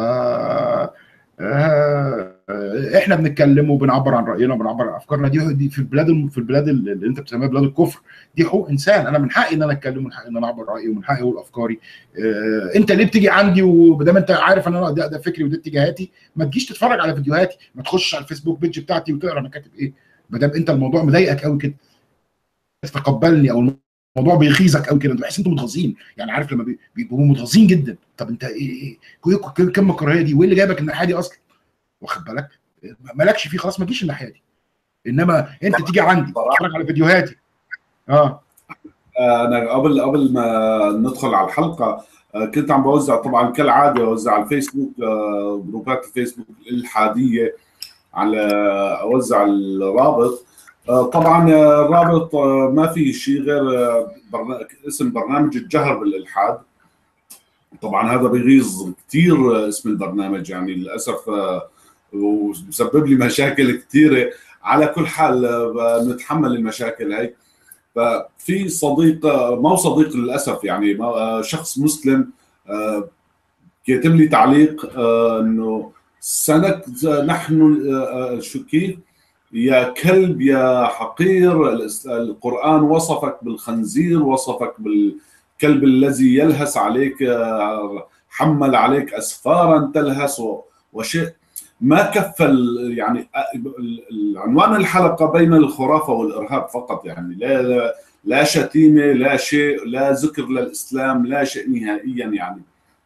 احنا بنتكلم وبنعبر عن راينا وبنعبر عن افكارنا دي دي في البلاد في البلاد اللي انت بتسميها بلاد الكفر دي حقوق انسان انا من حقي ان انا اتكلم ومن حقي ان انا اعبر رايي ومن حقي اقول افكاري اه انت ليه بتيجي عندي وما انت عارف ان انا ده, ده فكري ودي اتجاهاتي ما تجيش تتفرج على فيديوهاتي ما تخش على الفيسبوك بيج بتاعتي وتقرا انا كاتب ايه ما دام انت الموضوع مضايقك قوي كده تتقبلني او الموضوع بيغيظك قوي كده انت بحس انتوا متغاظين يعني عارف لما بيبقوا متغاظين جدا طب انت ايه ايه كم الكراهيه دي وايه اللي جايبك الناحيه دي اصلا واخد بالك مالكش فيه خلاص ما تجيش الناحيه دي انما انت تيجي عندي تتفرج على فيديوهاتي اه انا قبل قبل ما ندخل على الحلقه كنت عم بوزع طبعا كالعاده بوزع على الفيسبوك جروبات الفيسبوك الالحاديه على اوزع الرابط طبعا الرابط ما في شيء غير برنامج اسم برنامج الجهر بالالحاد طبعا هذا بيغيظ كثير اسم البرنامج يعني للاسف ومسبب لي مشاكل كثيره على كل حال نتحمل المشاكل هي ففي صديق ما هو صديق للاسف يعني شخص مسلم كاتب لي تعليق انه سنك نحن شو كيف يا كلب يا حقير القرآن وصفك بالخنزير وصفك بالكلب الذي يلهس عليك حمل عليك أسفارا تلهس وشيء ما كفى يعني عنوان الحلقة بين الخرافة والإرهاب فقط يعني لا لا شتيمة لا شيء لا ذكر للإسلام لا شيء نهائيا يعني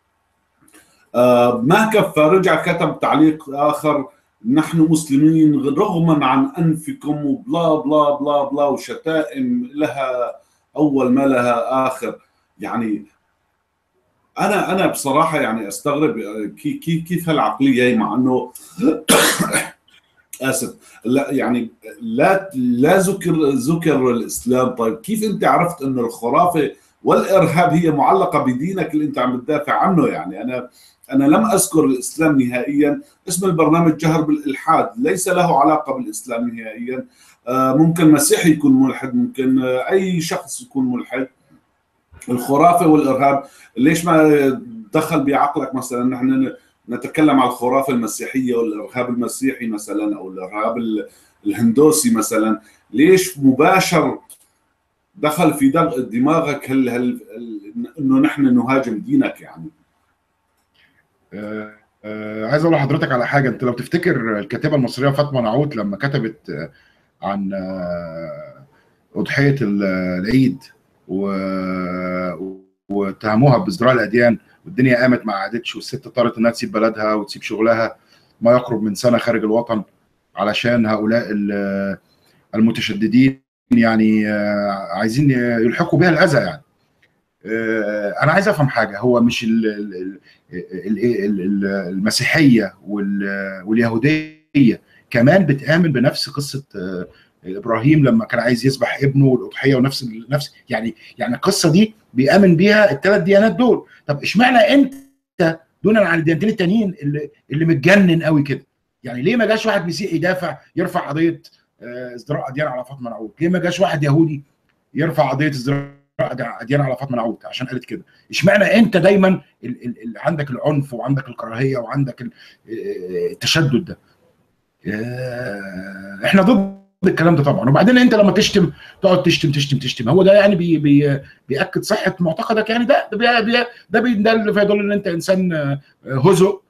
ما كفى رجع كتب تعليق آخر نحن مسلمين رغما عن انفكم وبلا بلا بلا بلا وشتائم لها اول ما لها اخر يعني انا انا بصراحه يعني استغرب كيف كيف هالعقليه مع انه اسف لا يعني لا لا ذكر ذكر الاسلام طيب كيف انت عرفت انه الخرافه والارهاب هي معلقه بدينك اللي انت عم تدافع عنه يعني انا انا لم اذكر الاسلام نهائيا اسم البرنامج جهر بالالحاد ليس له علاقه بالاسلام نهائيا ممكن مسيحي يكون ملحد ممكن اي شخص يكون ملحد الخرافه والارهاب ليش ما دخل بعقلك مثلا نحن نتكلم عن الخرافه المسيحيه والارهاب المسيحي مثلا او الارهاب الهندوسي مثلا ليش مباشر دخل في دماغك هل هل انه نحن نهاجم دينك يعني آه آه عايز اقول لحضرتك على حاجه انت لو تفتكر الكاتبه المصريه فاطمه نعوت لما كتبت آه عن اضحيه العيد واتهموها بازدراء الاديان والدنيا قامت ما عادتش والست اضطرت انها تسيب بلدها وتسيب شغلها ما يقرب من سنه خارج الوطن علشان هؤلاء المتشددين يعني عايزين يلحقوا بها الاذى يعني انا عايز افهم حاجه هو مش المسيحيه واليهوديه كمان بتامن بنفس قصه ابراهيم لما كان عايز يذبح ابنه والاضحيه ونفس نفس يعني يعني القصه دي بيامن بيها الثلاث ديانات دول طب اشمعنى انت دونا عن الديانتين التانيين اللي اللي متجنن قوي كده يعني ليه ما جاش واحد مسيحي يدافع يرفع قضيه ازدراء اديان على فاطمه نعود ليه ما جاش واحد يهودي يرفع قضيه ازدراء اديان على فاطمه نعود عشان قالت كده اشمعنى انت دايما ال ال ال عندك العنف وعندك الكراهيه وعندك التشدد ده احنا ضد الكلام ده طبعا وبعدين انت لما تشتم تقعد تشتم تشتم تشتم هو ده يعني بي بي بياكد صحه معتقدك يعني ده ده بي ده بي ده اللي يدل ان انت انسان هزء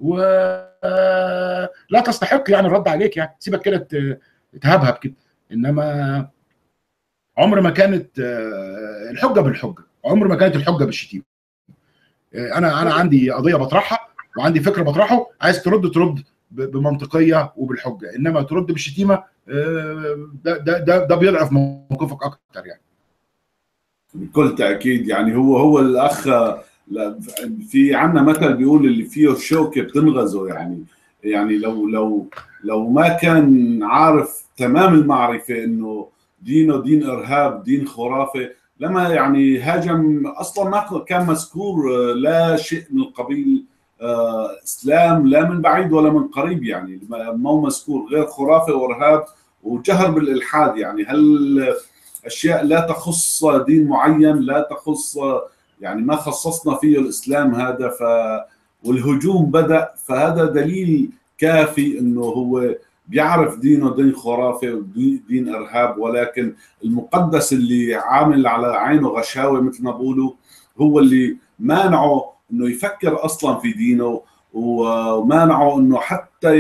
ولا تستحق يعني الرد عليك يعني سيبك كده تهبهب كده انما عمر ما كانت الحجه بالحجه عمر ما كانت الحجه بالشتيمه انا انا عندي قضيه بطرحها وعندي فكر بطرحه عايز ترد ترد بمنطقيه وبالحجه انما ترد بالشتيمه ده ده ده, ده بيضعف موقفك اكتر يعني بكل تاكيد يعني هو هو الاخ لا في عندنا مثل بيقول اللي فيه شوكه بتنغزه يعني يعني لو لو لو ما كان عارف تمام المعرفه انه دينه دين ارهاب دين خرافه لما يعني هاجم اصلا ما كان مذكور لا شيء من القبيل آه، اسلام لا من بعيد ولا من قريب يعني ما هو مذكور غير خرافه وارهاب وجهر بالالحاد يعني هل اشياء لا تخص دين معين لا تخص يعني ما خصصنا فيه الاسلام هذا ف والهجوم بدا فهذا دليل كافي انه هو بيعرف دينه دين خرافه ودين ارهاب ولكن المقدس اللي عامل على عينه غشاوه مثل ما بقولوا هو اللي مانعه انه يفكر اصلا في دينه ومانعه انه حتى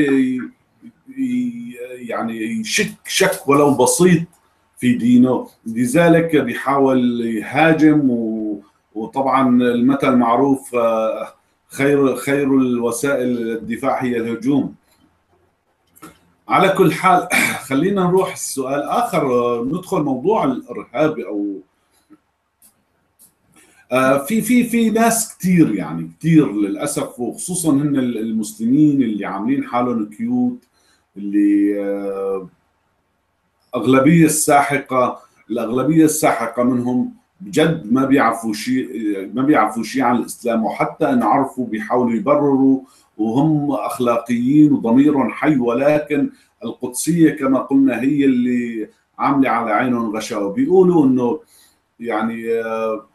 يعني يشك شك ولو بسيط في دينه لذلك بيحاول يهاجم وطبعا المثل معروف آه، خير خير الوسائل الدفاع هي الهجوم على كل حال خلينا نروح السؤال اخر ندخل موضوع الارهاب او آه، في في في ناس كثير يعني كثير للاسف وخصوصا هن المسلمين اللي عاملين حالهم كيوت اللي آه، اغلبيه الساحقه الاغلبيه الساحقه منهم بجد ما بيعرفوا شيء ما بيعرفوا شيء عن الاسلام وحتى ان عرفوا بيحاولوا يبرروا وهم اخلاقيين وضميرهم حي ولكن القدسيه كما قلنا هي اللي عامله على عينهم غشاوه بيقولوا انه يعني آه،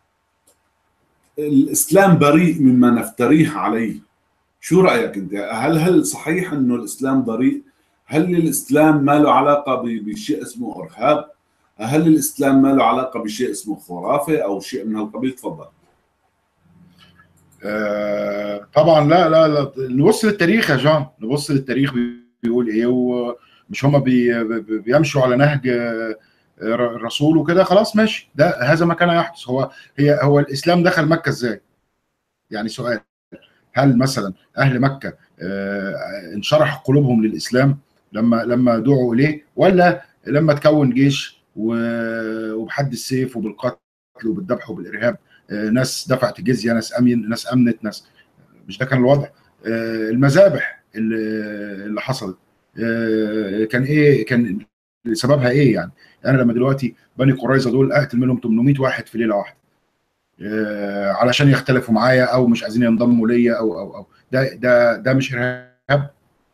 الاسلام بريء مما نفتريه عليه شو رايك انت هل هل صحيح انه الاسلام بريء هل الاسلام ما له علاقه بشيء اسمه ارهاب هل الاسلام ما له علاقه بشيء اسمه خرافه او شيء من هالقبيل تفضل آه طبعا لا لا لا نبص للتاريخ يا جان نبص للتاريخ بيقول ايه ومش هم بي بيمشوا على نهج الرسول وكده خلاص ماشي ده هذا ما كان يحدث هو هي هو الاسلام دخل مكه ازاي؟ يعني سؤال هل مثلا اهل مكه آه انشرح قلوبهم للاسلام لما لما دعوا اليه ولا لما تكون جيش وبحد السيف وبالقتل وبالذبح وبالارهاب آه، ناس دفعت الجزيه ناس امن ناس امنت ناس مش ده كان الوضع آه، المذابح اللي حصلت آه، كان ايه كان سببها ايه يعني انا لما دلوقتي بني قريظه دول اقتل منهم 800 واحد في ليله واحده علشان يختلفوا معايا او مش عايزين ينضموا ليا او او او ده ده ده مش ارهاب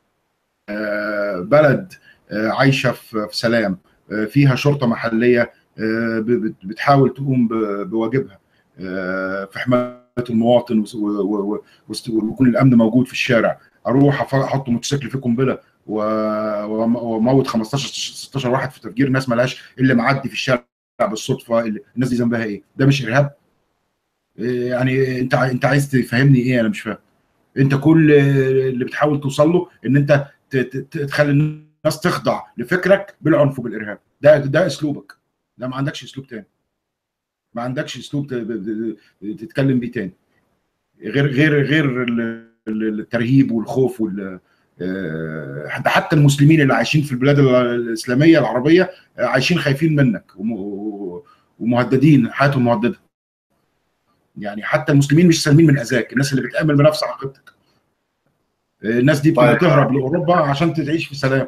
بلد عايشه في سلام فيها شرطه محليه آه، بتحاول تقوم بواجبها آه، في حمايه المواطن ويكون الامن موجود في الشارع اروح احط موتوسيكل فيه قنبله واموت 15 16 واحد في تفجير ناس ملهاش اللي معدي في الشارع بالصدفه الناس دي ذنبها ايه؟ ده مش ارهاب؟ آه، يعني انت انت عايز تفهمني ايه انا مش فاهم انت كل اللي بتحاول توصل له ان انت تخلي الناس تخضع لفكرك بالعنف وبالارهاب ده ده اسلوبك ده ما عندكش اسلوب تاني ما عندكش اسلوب تتكلم بيه تاني غير غير غير الترهيب والخوف وال آه، حتى حتى المسلمين اللي عايشين في البلاد الاسلاميه العربيه آه، عايشين خايفين منك ومهددين حياتهم مهدده يعني حتى المسلمين مش سالمين من اذاك الناس اللي بتامن بنفس عقيدتك آه، الناس دي طيب. بتهرب لاوروبا عشان تعيش في سلام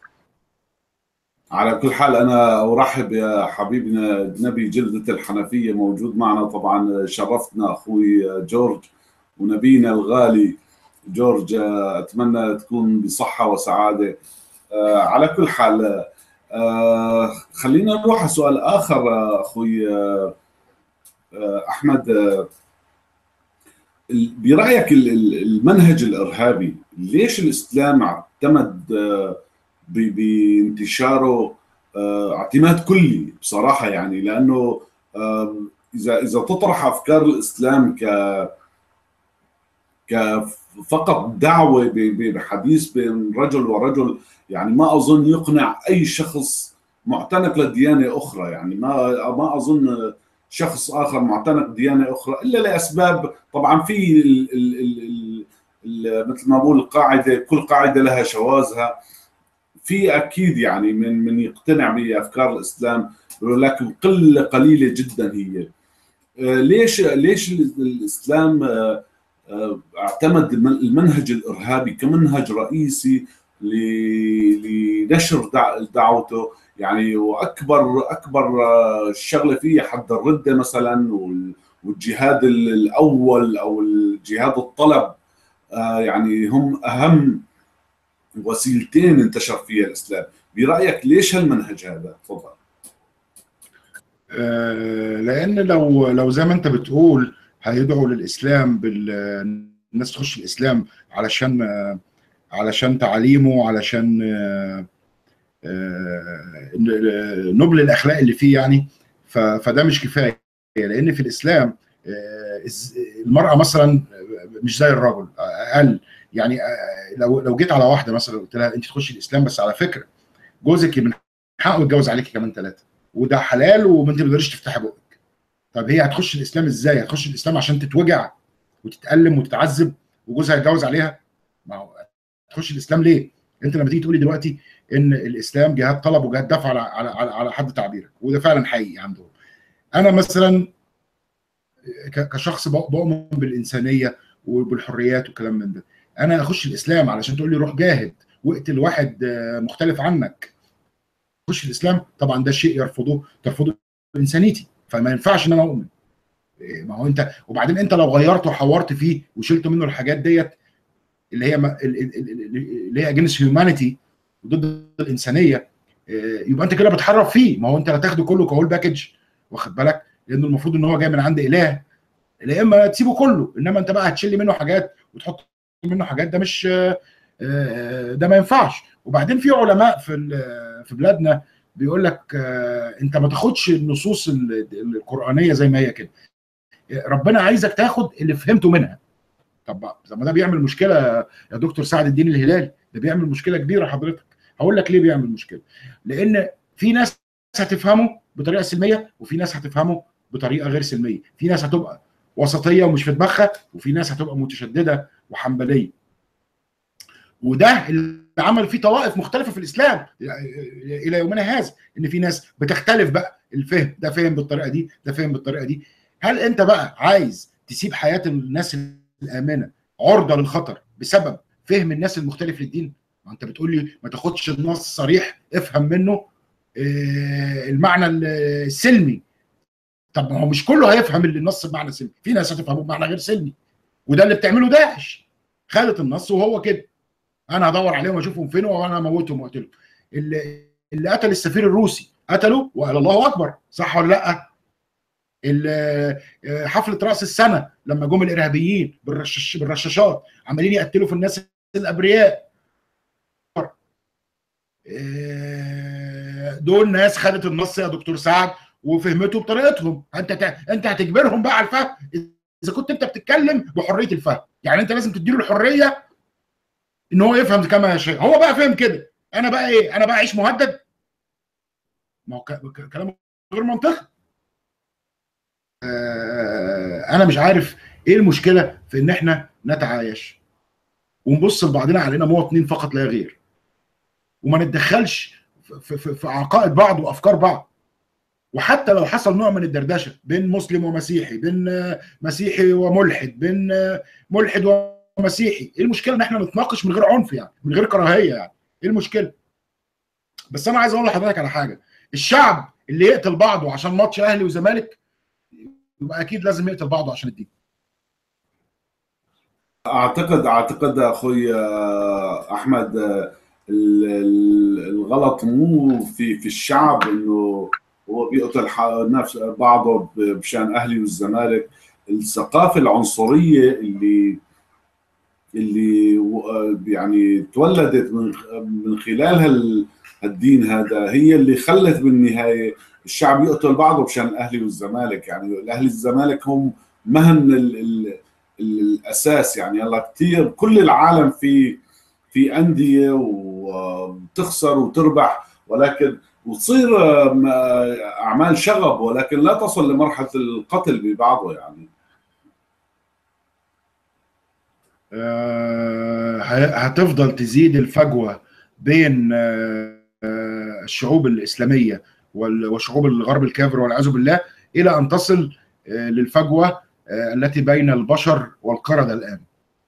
على كل حال انا ارحب يا حبيبنا نبي جلده الحنفيه موجود معنا طبعا شرفتنا اخوي جورج ونبينا الغالي جورج اتمنى تكون بصحه وسعاده آه، على كل حال آه، خلينا نروح على سؤال اخر اخوي آه، احمد برايك المنهج الارهابي ليش الاسلام اعتمد بانتشاره آه، اعتماد كلي بصراحه يعني لانه اذا اذا تطرح افكار الاسلام ك ك فقط دعوه بحديث بين رجل ورجل يعني ما اظن يقنع اي شخص معتنق لديانه اخرى يعني ما ما اظن شخص اخر معتنق ديانه اخرى الا لاسباب طبعا في ال ال ال مثل ما بقول القاعده كل قاعده لها شواذها في اكيد يعني من من يقتنع بافكار الاسلام لكن قله قليله جدا هي ليش ليش الاسلام اعتمد المنهج الارهابي كمنهج رئيسي لنشر دعوته يعني واكبر اكبر شغله فيه حد الرده مثلا والجهاد الاول او الجهاد الطلب يعني هم اهم وسيلتين انتشر فيها الاسلام برايك ليش هالمنهج هذا تفضل لان لو لو زي ما انت بتقول هيدعوا للاسلام بال الناس تخش الاسلام علشان علشان تعاليمه علشان نبل الاخلاق اللي فيه يعني فده مش كفايه لان في الاسلام المراه مثلا مش زي الرجل اقل يعني لو لو جيت على واحده مثلا قلت لها انت تخشي الاسلام بس على فكره جوزك من حقه يتجوز عليكي كمان ثلاثه وده حلال وانت ما تقدريش تفتحي بقك طب هي هتخش الاسلام ازاي؟ هتخش الاسلام عشان تتوجع وتتالم وتتعذب وجوزها يتجوز عليها؟ ما هو تخش الاسلام ليه؟ انت لما تيجي تقولي دلوقتي ان الاسلام جهاد طلب وجهاد دفع على على على, على حد تعبيرك وده فعلا حقيقي عندهم. انا مثلا كشخص بؤمن بالانسانيه وبالحريات والكلام من ده انا اخش الاسلام علشان تقول لي روح جاهد واقتل واحد مختلف عنك خش الاسلام طبعا ده شيء يرفضه ترفضه انسانيتي فما ينفعش ان انا اؤمن ما هو انت وبعدين انت لو غيرت وحورت فيه وشلت منه الحاجات ديت اللي هي اللي هي اجينست هيومانيتي ضد الانسانيه يبقى انت كده بتحرف فيه ما هو انت هتاخده كله كهول باكج واخد بالك لانه المفروض ان هو جاي من عند اله يا اما تسيبه كله انما انت بقى هتشيل منه حاجات وتحط منه حاجات ده مش ده ما ينفعش وبعدين في علماء في في بلادنا بيقول لك انت ما تاخدش النصوص القرانيه زي ما هي كده ربنا عايزك تاخد اللي فهمته منها طب زي ما ده بيعمل مشكله يا دكتور سعد الدين الهلالي ده بيعمل مشكله كبيره حضرتك هقول لك ليه بيعمل مشكله لان في ناس هتفهمه بطريقه سلميه وفي ناس هتفهمه بطريقه غير سلميه في ناس هتبقى وسطيه ومش في دماغها وفي ناس هتبقى متشدده وحنبليه وده اللي عمل فيه طوائف مختلفه في الاسلام الى يومنا هذا ان في ناس بتختلف بقى الفهم ده فهم بالطريقه دي ده فهم بالطريقه دي هل انت بقى عايز تسيب حياه الناس الامنه عرضه للخطر بسبب فهم الناس المختلف للدين ما انت بتقول لي ما تاخدش النص صريح افهم منه المعنى السلمي طب ما هو مش كله هيفهم النص بمعنى سلمي في ناس هتفهمه بمعنى غير سلمي وده اللي بتعمله داعش خالت النص وهو كده انا هدور عليهم اشوفهم فين وانا اموتهم واقتلهم اللي, اللي قتل السفير الروسي قتله وقال الله اكبر صح ولا لا حفله راس السنه لما جم الارهابيين بالرشاش بالرشاشات عمالين يقتلوا في الناس الابرياء دول ناس خدت النص يا دكتور سعد وفهمته بطريقتهم انت انت هتجبرهم بقى على الفهم اذا كنت انت بتتكلم بحريه الفهم يعني انت لازم تديله الحريه ان هو يفهم كما يشاء هو بقى فهم كده انا بقى ايه انا بقى اعيش مهدد ما هو كلام غير منطقي آه انا مش عارف ايه المشكله في ان احنا نتعايش ونبص لبعضنا علينا مواطنين فقط لا غير وما نتدخلش في, في, في عقائد بعض وافكار بعض وحتى لو حصل نوع من الدردشه بين مسلم ومسيحي بين مسيحي وملحد بين ملحد ومسيحي ايه المشكله ان احنا نتناقش من غير عنف يعني من غير كراهيه يعني ايه المشكله بس انا عايز اقول لحضرتك على حاجه الشعب اللي يقتل بعضه عشان ماتش اهلي وزمالك يبقى اكيد لازم يقتل بعضه عشان الدين اعتقد اعتقد اخوي احمد الغلط مو في في الشعب انه هو بيقتل نفس بعضه بشان اهلي والزمالك الثقافه العنصريه اللي اللي يعني تولدت من من خلال هالدين هذا هي اللي خلت بالنهايه الشعب يقتل بعضه بشان الاهلي والزمالك يعني الاهلي والزمالك هم مهن ال ال الاساس يعني يلا كثير كل العالم في في انديه وتخسر وتربح ولكن وتصير اعمال شغب ولكن لا تصل لمرحله القتل ببعضه يعني هتفضل تزيد الفجوه بين الشعوب الاسلاميه وشعوب الغرب الكافر والعياذ بالله الى ان تصل للفجوه التي بين البشر والقرده الان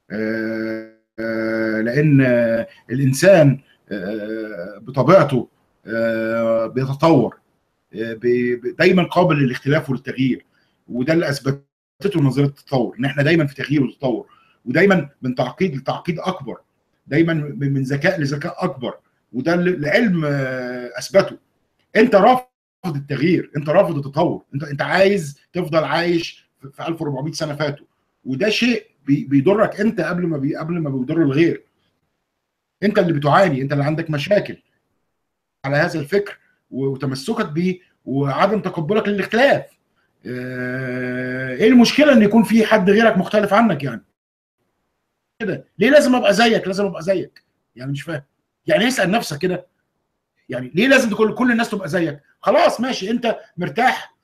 لان الانسان بطبيعته بيتطور دايما قابل للاختلاف والتغيير وده اللي اثبتته نظريه التطور ان احنا دايما في تغيير وتطور ودايما من تعقيد لتعقيد اكبر دايما من ذكاء لذكاء اكبر وده اللي العلم اثبته انت رافض التغيير انت رافض التطور انت انت عايز تفضل عايش في 1400 سنه فاتوا وده شيء بيضرك انت قبل ما بي قبل ما بيضر الغير انت اللي بتعاني انت اللي عندك مشاكل على هذا الفكر وتمسكك بيه وعدم تقبلك للاختلاف ايه المشكله ان يكون في حد غيرك مختلف عنك يعني كده ليه لازم ابقى زيك لازم ابقى زيك يعني مش فاهم يعني اسال نفسك كده يعني ليه لازم تكون كل الناس تبقى زيك خلاص ماشي انت مرتاح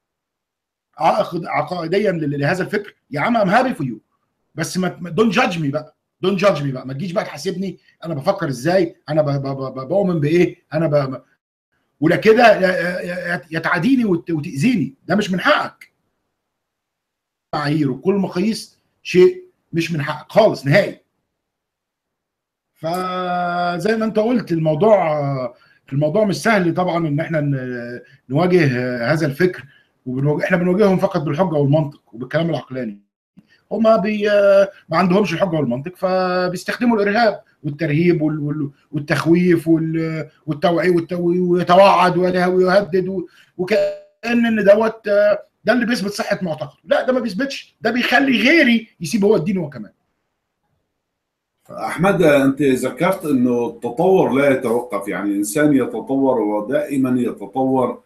عقائديا لهذا الفكر يا عم ام هابي فور يو بس ما دون جادج مي بقى دون جادج مي بقى ما تجيش بقى تحاسبني انا بفكر ازاي انا بؤمن بايه انا ب... ولا كده يتعاديني وتاذيني ده مش من حقك معايير وكل مقاييس شيء مش من حقك خالص نهائي فزي ما انت قلت الموضوع الموضوع مش سهل طبعا ان احنا نواجه هذا الفكر وبنواجه احنا بنواجههم فقط بالحجه والمنطق وبالكلام العقلاني هما بي ما عندهمش الحجه والمنطق فبيستخدموا الارهاب والترهيب والتخويف والتوعيه ويتوعد ويهدد وكان ان دوت ده اللي بيثبت صحه معتقده لا ده ما بيثبتش ده بيخلي غيري يسيب هو الدين هو كمان احمد انت ذكرت انه التطور لا يتوقف يعني الانسان يتطور ودائما يتطور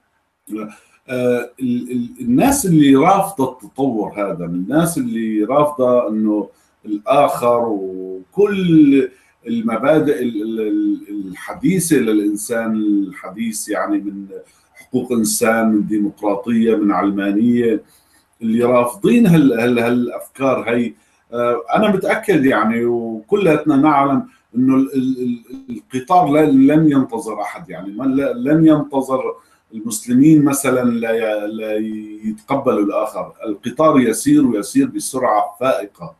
الناس اللي رافضه التطور هذا الناس اللي رافضه انه الاخر وكل المبادئ الحديثه للانسان الحديث يعني من حقوق انسان من ديمقراطيه من علمانيه اللي رافضين هال هال هالافكار هي انا متاكد يعني وكلنا نعلم انه القطار لن ينتظر احد يعني لن ينتظر المسلمين مثلا لا لا يتقبلوا الاخر القطار يسير ويسير بسرعه فائقه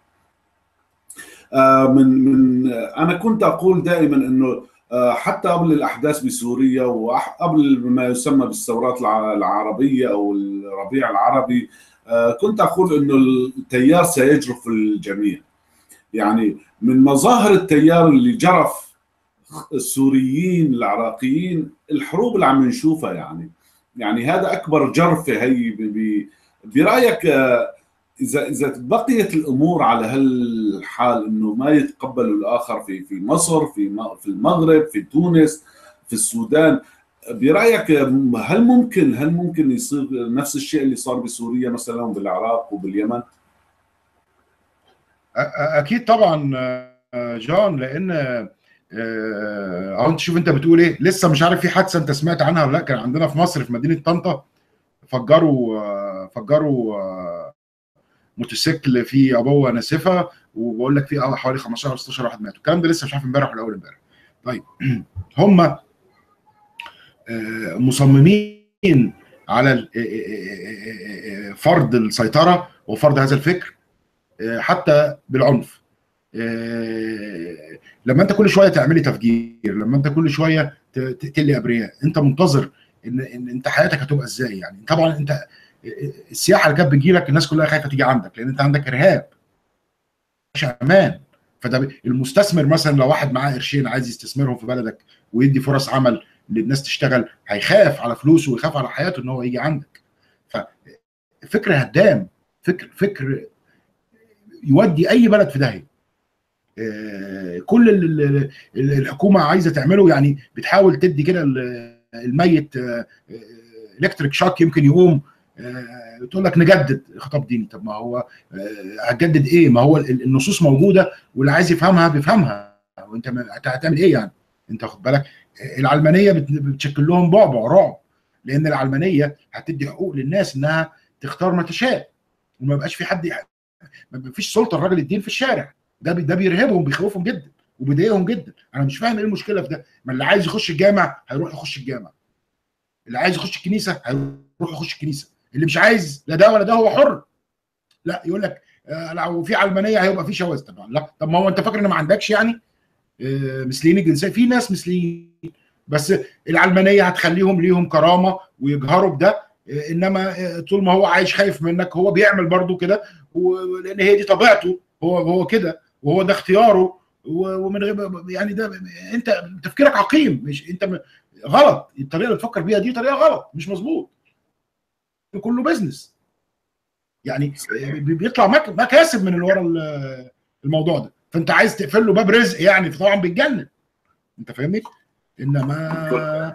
من من انا كنت اقول دائما انه حتى قبل الاحداث بسوريا وقبل ما يسمى بالثورات العربيه او الربيع العربي كنت اقول انه التيار سيجرف الجميع يعني من مظاهر التيار اللي جرف السوريين العراقيين الحروب اللي عم نشوفها يعني يعني هذا اكبر جرفه هي برايك اذا اذا بقيت الامور على هالحال انه ما يتقبلوا الاخر في في مصر في في المغرب في تونس في السودان برايك هل ممكن هل ممكن يصير نفس الشيء اللي صار بسوريا مثلا وبالعراق وباليمن؟ اكيد طبعا جان لان اهو انت شوف انت بتقول ايه لسه مش عارف في حادثه انت سمعت عنها ولا لا كان عندنا في مصر في مدينه طنطا فجروا فجروا موتوسيكل في ابوه ناسفه وبقول لك في حوالي 15 16 واحد ماتوا الكلام ده لسه مش عارف امبارح ولا اول امبارح طيب هم مصممين على فرض السيطره وفرض هذا الفكر حتى بالعنف لما انت كل شويه تعملي تفجير لما انت كل شويه تقتلي ابرياء انت منتظر ان, إن انت حياتك هتبقى ازاي يعني طبعا انت السياحه اللي كانت بتجي لك الناس كلها خايفه تيجي عندك لان انت عندك ارهاب مش امان فده المستثمر مثلا لو واحد معاه قرشين عايز يستثمرهم في بلدك ويدي فرص عمل للناس تشتغل هيخاف على فلوسه ويخاف على حياته ان هو يجي عندك ففكر هدام فكر فكر يودي اي بلد في داهيه كل اللي الحكومه عايزه تعمله يعني بتحاول تدي كده الميت الكتريك شوك يمكن يقوم تقول لك نجدد خطاب ديني طب ما هو هتجدد ايه ما هو النصوص موجوده واللي عايز يفهمها بيفهمها وانت هتعمل ايه يعني انت واخد بالك العلمانيه بتشكل لهم بعبع رعب لان العلمانيه هتدي حقوق للناس انها تختار ما تشاء وما يبقاش في حد ما فيش سلطه الراجل الدين في الشارع ده ده بيرهبهم بيخوفهم جدا وبيضايقهم جدا انا مش فاهم ايه المشكله في ده ما اللي عايز يخش الجامع هيروح يخش الجامع اللي عايز يخش الكنيسه هيروح يخش الكنيسه اللي مش عايز لا ده ولا ده هو حر لا يقول لك آه، لو في علمانيه هيبقى في شواذ طبعا لا طب ما هو انت فاكر ان ما عندكش يعني آه، مثليين الجنسيه في ناس مثليين بس العلمانيه هتخليهم ليهم كرامه ويجهروا بده آه، انما آه، طول ما هو عايش خايف منك هو بيعمل برضه كده و- لان هي دي طبيعته هو هو كده وهو ده اختياره و- ومن غير يعني ده انت تفكيرك عقيم مش انت م- غلط الطريقه اللي بتفكر بيها دي طريقه غلط مش مظبوط كله بزنس يعني بي- بيطلع مك- مكاسب من اللي ورا ال- الموضوع ده فانت عايز تقفل له باب رزق يعني فطبعا بيتجنن انت فاهمني انما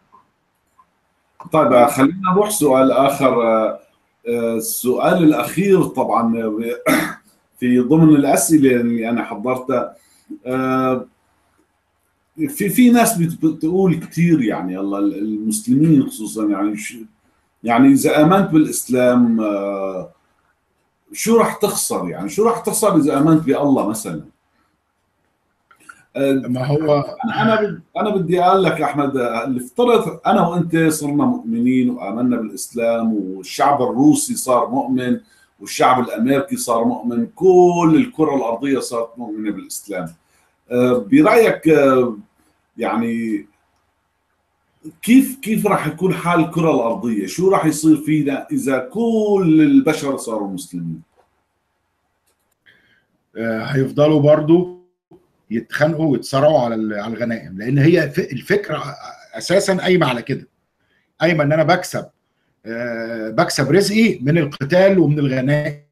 طيب آه، خلينا نروح سؤال اخر آه، آه، السؤال الاخير طبعا آه، في ضمن الاسئله اللي انا حضرتها آه، في في ناس بت- بتقول كثير يعني الله المسلمين خصوصا يعني ش- يعني اذا امنت بالاسلام آه، شو راح تخسر يعني شو راح تخسر اذا امنت بالله مثلا آه، ما هو انا انا بد- انا بدي اقول لك احمد افترض انا وانت صرنا مؤمنين وامنا بالاسلام والشعب الروسي صار مؤمن والشعب الامريكي صار مؤمن كل الكره الارضيه صارت مؤمنه بالاسلام آه، برايك آه، يعني كيف كيف راح يكون حال الكره الارضيه شو راح يصير فينا اذا كل البشر صاروا مسلمين آه، هيفضلوا برضو يتخانقوا ويتصارعوا على ال- على الغنائم لان هي ف- الفكره اساسا قايمه على كده قايمه ان انا بكسب آه، بكسب رزقي من القتال ومن الغنائم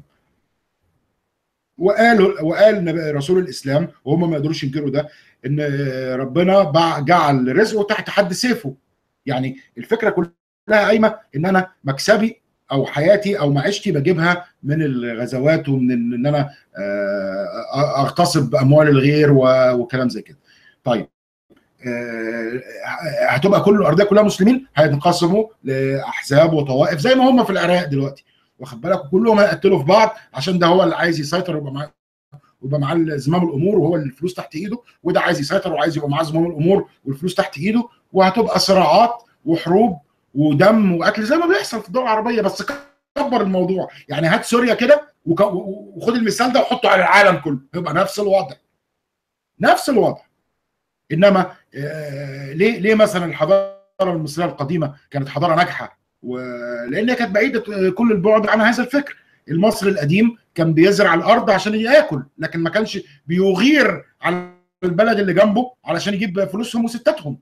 وقالوا وقال نبي- رسول الاسلام وهم ما يقدروش ينكروا ده ان ربنا بع- جعل رزقه تحت حد سيفه يعني الفكره كلها قايمه ان انا مكسبي او حياتي او معيشتي بجيبها من الغزوات ومن ال- ان انا آه، اغتصب اموال الغير و- وكلام زي كده طيب آه، هتبقى كل الارضيه كلها مسلمين هينقسموا لاحزاب وطوائف زي ما هم في العراق دلوقتي واخد بالك كلهم هيقتلوا في بعض عشان ده هو اللي عايز يسيطر ويبقى معاه ويبقى معاه زمام الامور وهو اللي الفلوس تحت ايده وده عايز يسيطر وعايز يبقى معاه زمام الامور والفلوس تحت ايده وهتبقى صراعات وحروب ودم واكل زي ما بيحصل في الدول العربيه بس كبر الموضوع يعني هات سوريا كده وك- وخد المثال ده وحطه على العالم كله يبقى نفس الوضع نفس الوضع انما آه، ليه ليه مثلا الحضاره المصريه القديمه كانت حضاره ناجحه ولان هي كانت بعيده كل البعد عن هذا الفكر المصري القديم كان بيزرع الارض عشان ياكل لكن ما كانش بيغير على البلد اللي جنبه علشان يجيب فلوسهم وستاتهم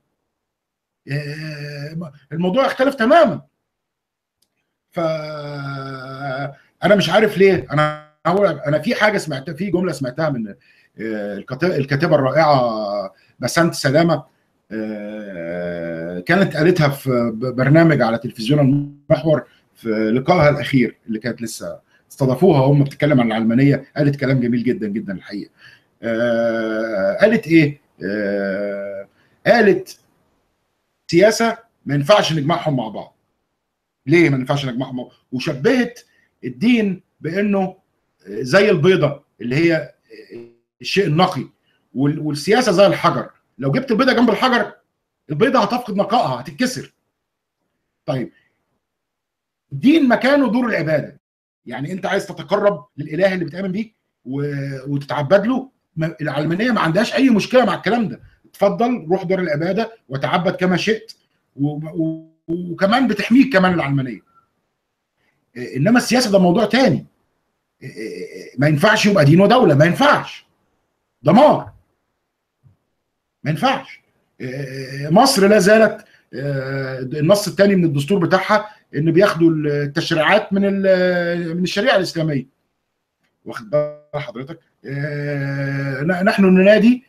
آه، الموضوع اختلف تماما ف انا مش عارف ليه انا هو انا في حاجه سمعتها في جمله سمعتها من آه، الكات- الكاتبه الرائعه بسنت سلامه آه، كانت قالتها في برنامج على تلفزيون المحور في لقائها الاخير اللي كانت لسه استضافوها هم بتتكلم عن العلمانيه قالت كلام جميل جدا جدا الحقيقه آه، قالت ايه آه، قالت سياسه ما ينفعش نجمعهم مع بعض ليه ما ينفعش نجمعهم مع بعض وشبهت الدين بانه زي البيضه اللي هي الشيء النقي وال- والسياسه زي الحجر لو جبت البيضه جنب الحجر البيضه هتفقد نقائها هتتكسر طيب الدين مكانه دور العباده يعني انت عايز تتقرب للاله اللي بتامن بيه و- وتتعبد له ما- العلمانيه ما عندهاش اي مشكله مع الكلام ده اتفضل روح دار العباده وتعبد كما شئت و- و- وكمان بتحميك كمان العلمانيه انما السياسه ده موضوع تاني ما ينفعش يبقى دين ودوله ما ينفعش دمار ما ينفعش مصر لا زالت النص الثاني من الدستور بتاعها ان بياخدوا التشريعات من من الشريعه الاسلاميه واخد بال حضرتك نحن ننادي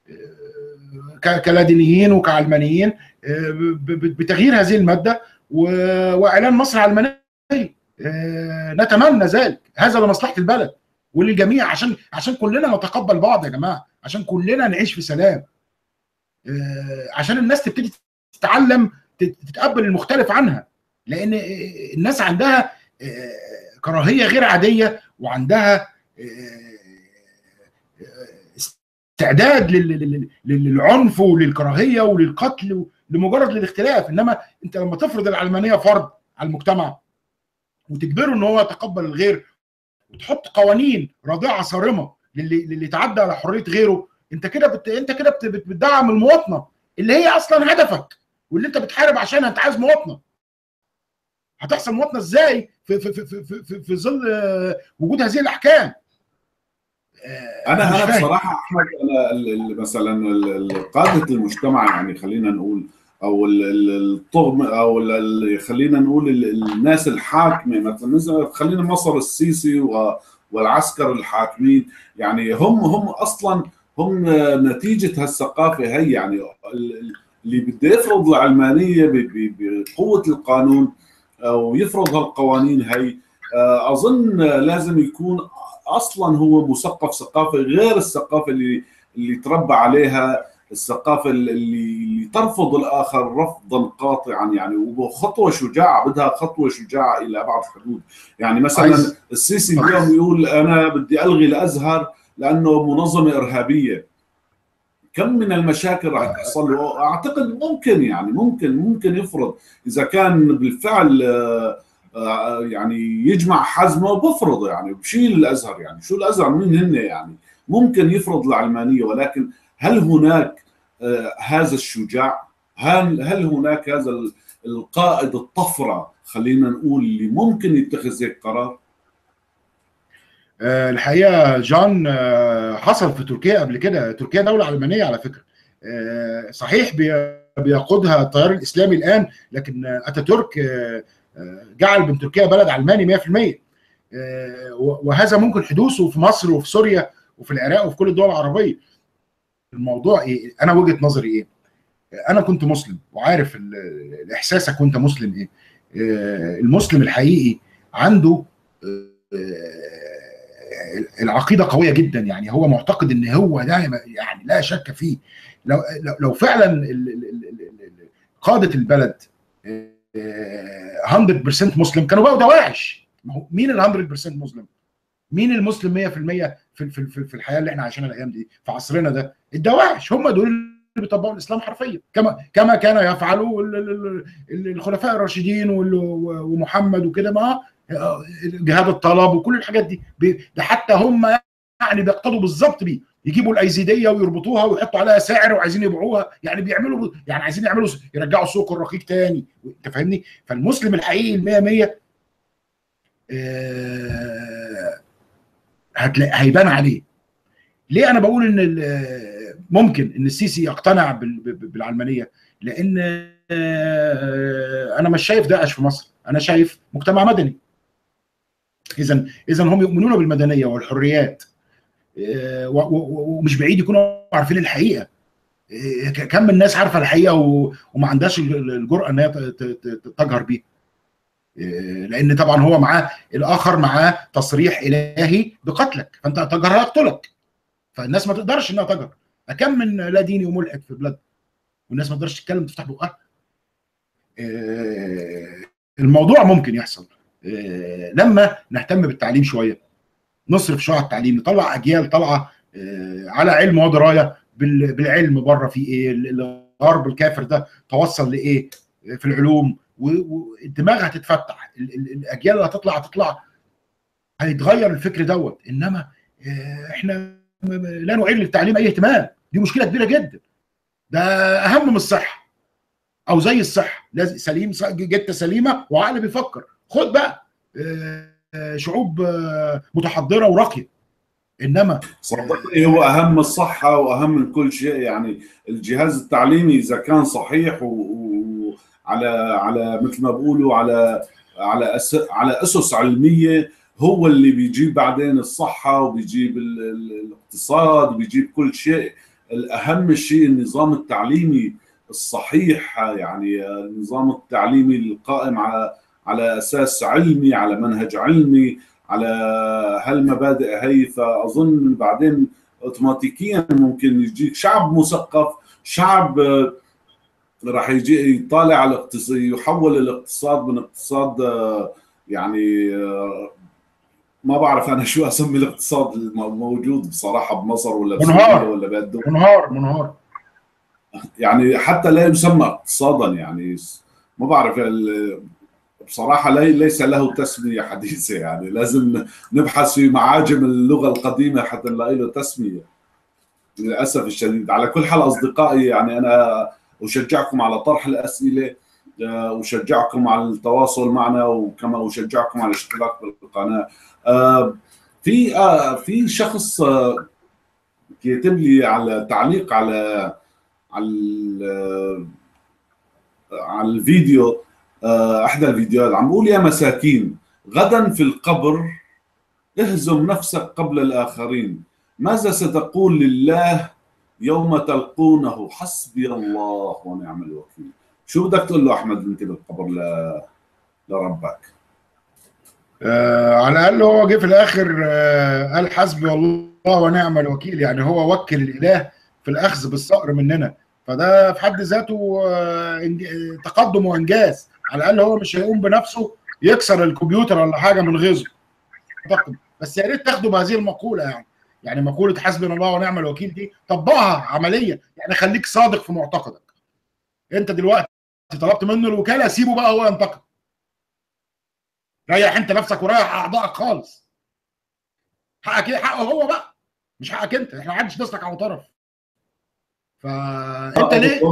كلادينيين وكعلمانيين بتغيير هذه الماده واعلان مصر علمانيه نتمنى ذلك هذا لمصلحه البلد وللجميع عشان عشان كلنا نتقبل بعض يا جماعه عشان كلنا نعيش في سلام عشان الناس تبتدي تتعلم تتقبل المختلف عنها لان الناس عندها كراهيه غير عاديه وعندها استعداد للعنف وللكراهيه وللقتل لمجرد الاختلاف انما انت لما تفرض العلمانيه فرض على المجتمع وتجبره ان هو يتقبل الغير وتحط قوانين رادعه صارمه للي للي تعدى على حريه غيره انت كده بت... انت كده بت... بتدعم المواطنه اللي هي اصلا هدفك واللي انت بتحارب عشانها انت عايز مواطنه هتحصل مواطنه ازاي في في في في, في, في ظل وجود هذه الاحكام انا انا بصراحه احمد انا مثلا قاده المجتمع يعني خلينا نقول او الطغم او خلينا نقول الناس الحاكمه مثلا خلينا مصر السيسي والعسكر الحاكمين يعني هم هم اصلا هم نتيجه هالثقافه هي يعني اللي بده يفرض العلمانيه بقوه القانون او يفرض هالقوانين هي اظن لازم يكون اصلا هو مثقف ثقافه غير الثقافه اللي اللي تربى عليها الثقافه اللي, اللي ترفض الاخر رفضا قاطعا يعني وخطوه شجاعه بدها خطوه شجاعه الى بعض الحدود يعني مثلا السيسي اليوم يقول انا بدي الغي الازهر لانه منظمه ارهابيه كم من المشاكل راح تحصل له اعتقد ممكن يعني ممكن ممكن يفرض اذا كان بالفعل يعني يجمع حزمه وبفرض يعني بشيل الازهر يعني شو الازهر مين هن يعني ممكن يفرض العلمانيه ولكن هل هناك هذا الشجاع هل هل هناك هذا القائد الطفره خلينا نقول اللي ممكن يتخذ هيك قرار الحقيقه جان حصل في تركيا قبل كده تركيا دوله علمانيه على فكره صحيح بيقودها التيار الاسلامي الان لكن اتاتورك جعل من تركيا بلد علماني 100% وهذا ممكن حدوثه في مصر وفي سوريا وفي العراق وفي كل الدول العربيه الموضوع ايه انا وجهه نظري ايه انا كنت مسلم وعارف احساسك وانت مسلم ايه المسلم الحقيقي عنده العقيده قويه جدا يعني هو معتقد ان هو ده يعني لا شك فيه لو لو فعلا قاده البلد 100% مسلم كانوا بقوا دواعش مين ال 100% مسلم؟ مين المسلم 100% في في في الحياه اللي احنا عايشينها الايام دي في عصرنا ده الدواعش هم دول اللي بيطبقوا الاسلام حرفيا كما كما كان يفعلوا الخلفاء الراشدين ومحمد وكده ما جهاد الطلب وكل الحاجات دي ده حتى هم يعني بيقتضوا بالظبط بيه يجيبوا الايزيديه ويربطوها ويحطوا عليها سعر وعايزين يبيعوها يعني بيعملوا يعني عايزين يعملوا يرجعوا سوق الرقيق تاني انت فاهمني فالمسلم الحقيقي ال 100 100 آه هتلاقي هيبان عليه ليه انا بقول ان ممكن ان السيسي يقتنع بالعلمانيه لان آه انا مش شايف داعش في مصر انا شايف مجتمع مدني اذا اذا هم يؤمنون بالمدنيه والحريات ومش بعيد يكونوا عارفين الحقيقه كم من الناس عارفه الحقيقه وما عندهاش الجرأه ان هي تجهر بيها لان طبعا هو معاه الاخر معاه تصريح الهي بقتلك فانت تجهر هيقتلك فالناس ما تقدرش انها تجهر كم من لا ديني وملحد في بلاد والناس ما تقدرش تتكلم تفتح بقها الموضوع ممكن يحصل لما نهتم بالتعليم شويه نصرف شويه على التعليم نطلع اجيال طالعه على علم ودرايه بالعلم بره في ايه الغرب الكافر ده توصل لايه في العلوم والدماغ هتتفتح الاجيال اللي هتطلع هتطلع هيتغير الفكر دوت انما احنا لا نعير للتعليم اي اهتمام دي مشكله كبيره جدا ده اهم من الصحه او زي الصحه لازم سليم جته سليمه وعقل بيفكر خد بقى شعوب متحضره وراقيه انما صدقني هو اهم الصحه واهم من كل شيء يعني الجهاز التعليمي اذا كان صحيح وعلى على مثل ما بقولوا على على أس على اسس علميه هو اللي بيجيب بعدين الصحه وبيجيب الاقتصاد وبيجيب كل شيء الاهم شيء النظام التعليمي الصحيح يعني النظام التعليمي القائم على على اساس علمي على منهج علمي على هالمبادئ هي فاظن بعدين اوتوماتيكيا ممكن يجيك شعب مثقف شعب راح يجي يطالع على الاقتصاد يحول الاقتصاد من اقتصاد يعني ما بعرف انا شو اسمي الاقتصاد الموجود بصراحه بمصر ولا منهار ولا بقدم منهار منهار يعني حتى لا يسمى اقتصادا يعني ما بعرف بصراحة ليس له تسمية حديثة يعني لازم نبحث في معاجم اللغة القديمة حتى نلاقي له تسمية للأسف الشديد على كل حال أصدقائي يعني أنا أشجعكم على طرح الأسئلة آه، أشجعكم على التواصل معنا وكما أشجعكم على الاشتراك بالقناة آه، في في شخص كاتب لي على تعليق على على على الفيديو آه، احدى الفيديوهات عم بقول يا مساكين غدا في القبر اهزم نفسك قبل الاخرين ماذا ستقول لله يوم تلقونه حسبي الله ونعم الوكيل شو بدك تقول له احمد انت بالقبر ل... لربك آه على الاقل هو جه في الاخر آه قال حسبي الله ونعم الوكيل يعني هو وكل الاله في الاخذ بالصقر مننا فده في حد ذاته آه تقدم وانجاز على الاقل هو مش هيقوم بنفسه يكسر الكمبيوتر ولا حاجه من غيظه بس يا ريت تاخدوا بهذه المقوله يعني يعني مقوله حسبنا الله ونعم الوكيل دي طبقها عمليا يعني خليك صادق في معتقدك انت دلوقتي طلبت منه الوكاله سيبه بقى هو ينتقد ريح انت نفسك وريح اعضائك خالص حقك ايه حقه هو بقى مش حقك انت احنا ما حدش داسلك على طرف فانت ليه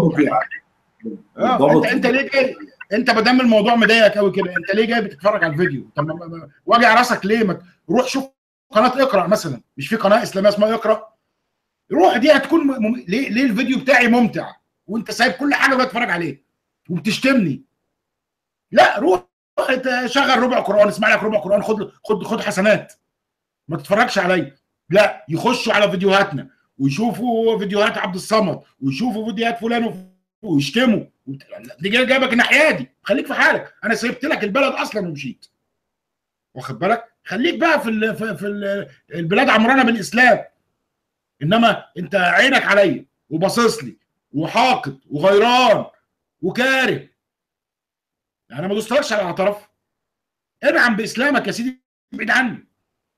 اه انت انت ليه جاي انت ما دام الموضوع مضايقك قوي كده انت ليه جاي بتتفرج على الفيديو طب واجع راسك ليه ما روح شوف قناه اقرا مثلا مش في قناه اسلاميه اسمها اقرا روح دي هتكون مم... ليه ليه الفيديو بتاعي ممتع وانت سايب كل حاجه بتتفرج عليه وبتشتمني لا روح شغل ربع قران اسمع لك ربع قران خد خد خد حسنات ما تتفرجش عليا لا يخشوا على فيديوهاتنا ويشوفوا فيديوهات عبد الصمد ويشوفوا فيديوهات فلان ويشتموا دي جايبك الناحيه دي خليك في حالك انا سيبت لك البلد اصلا ومشيت واخد بالك خليك بقى في ال في, في البلاد عمرانه بالاسلام انما انت عينك عليا وباصص لي وحاقد وغيران وكاره يعني ما دوستلكش على اعتراف انعم باسلامك يا سيدي بعيد عني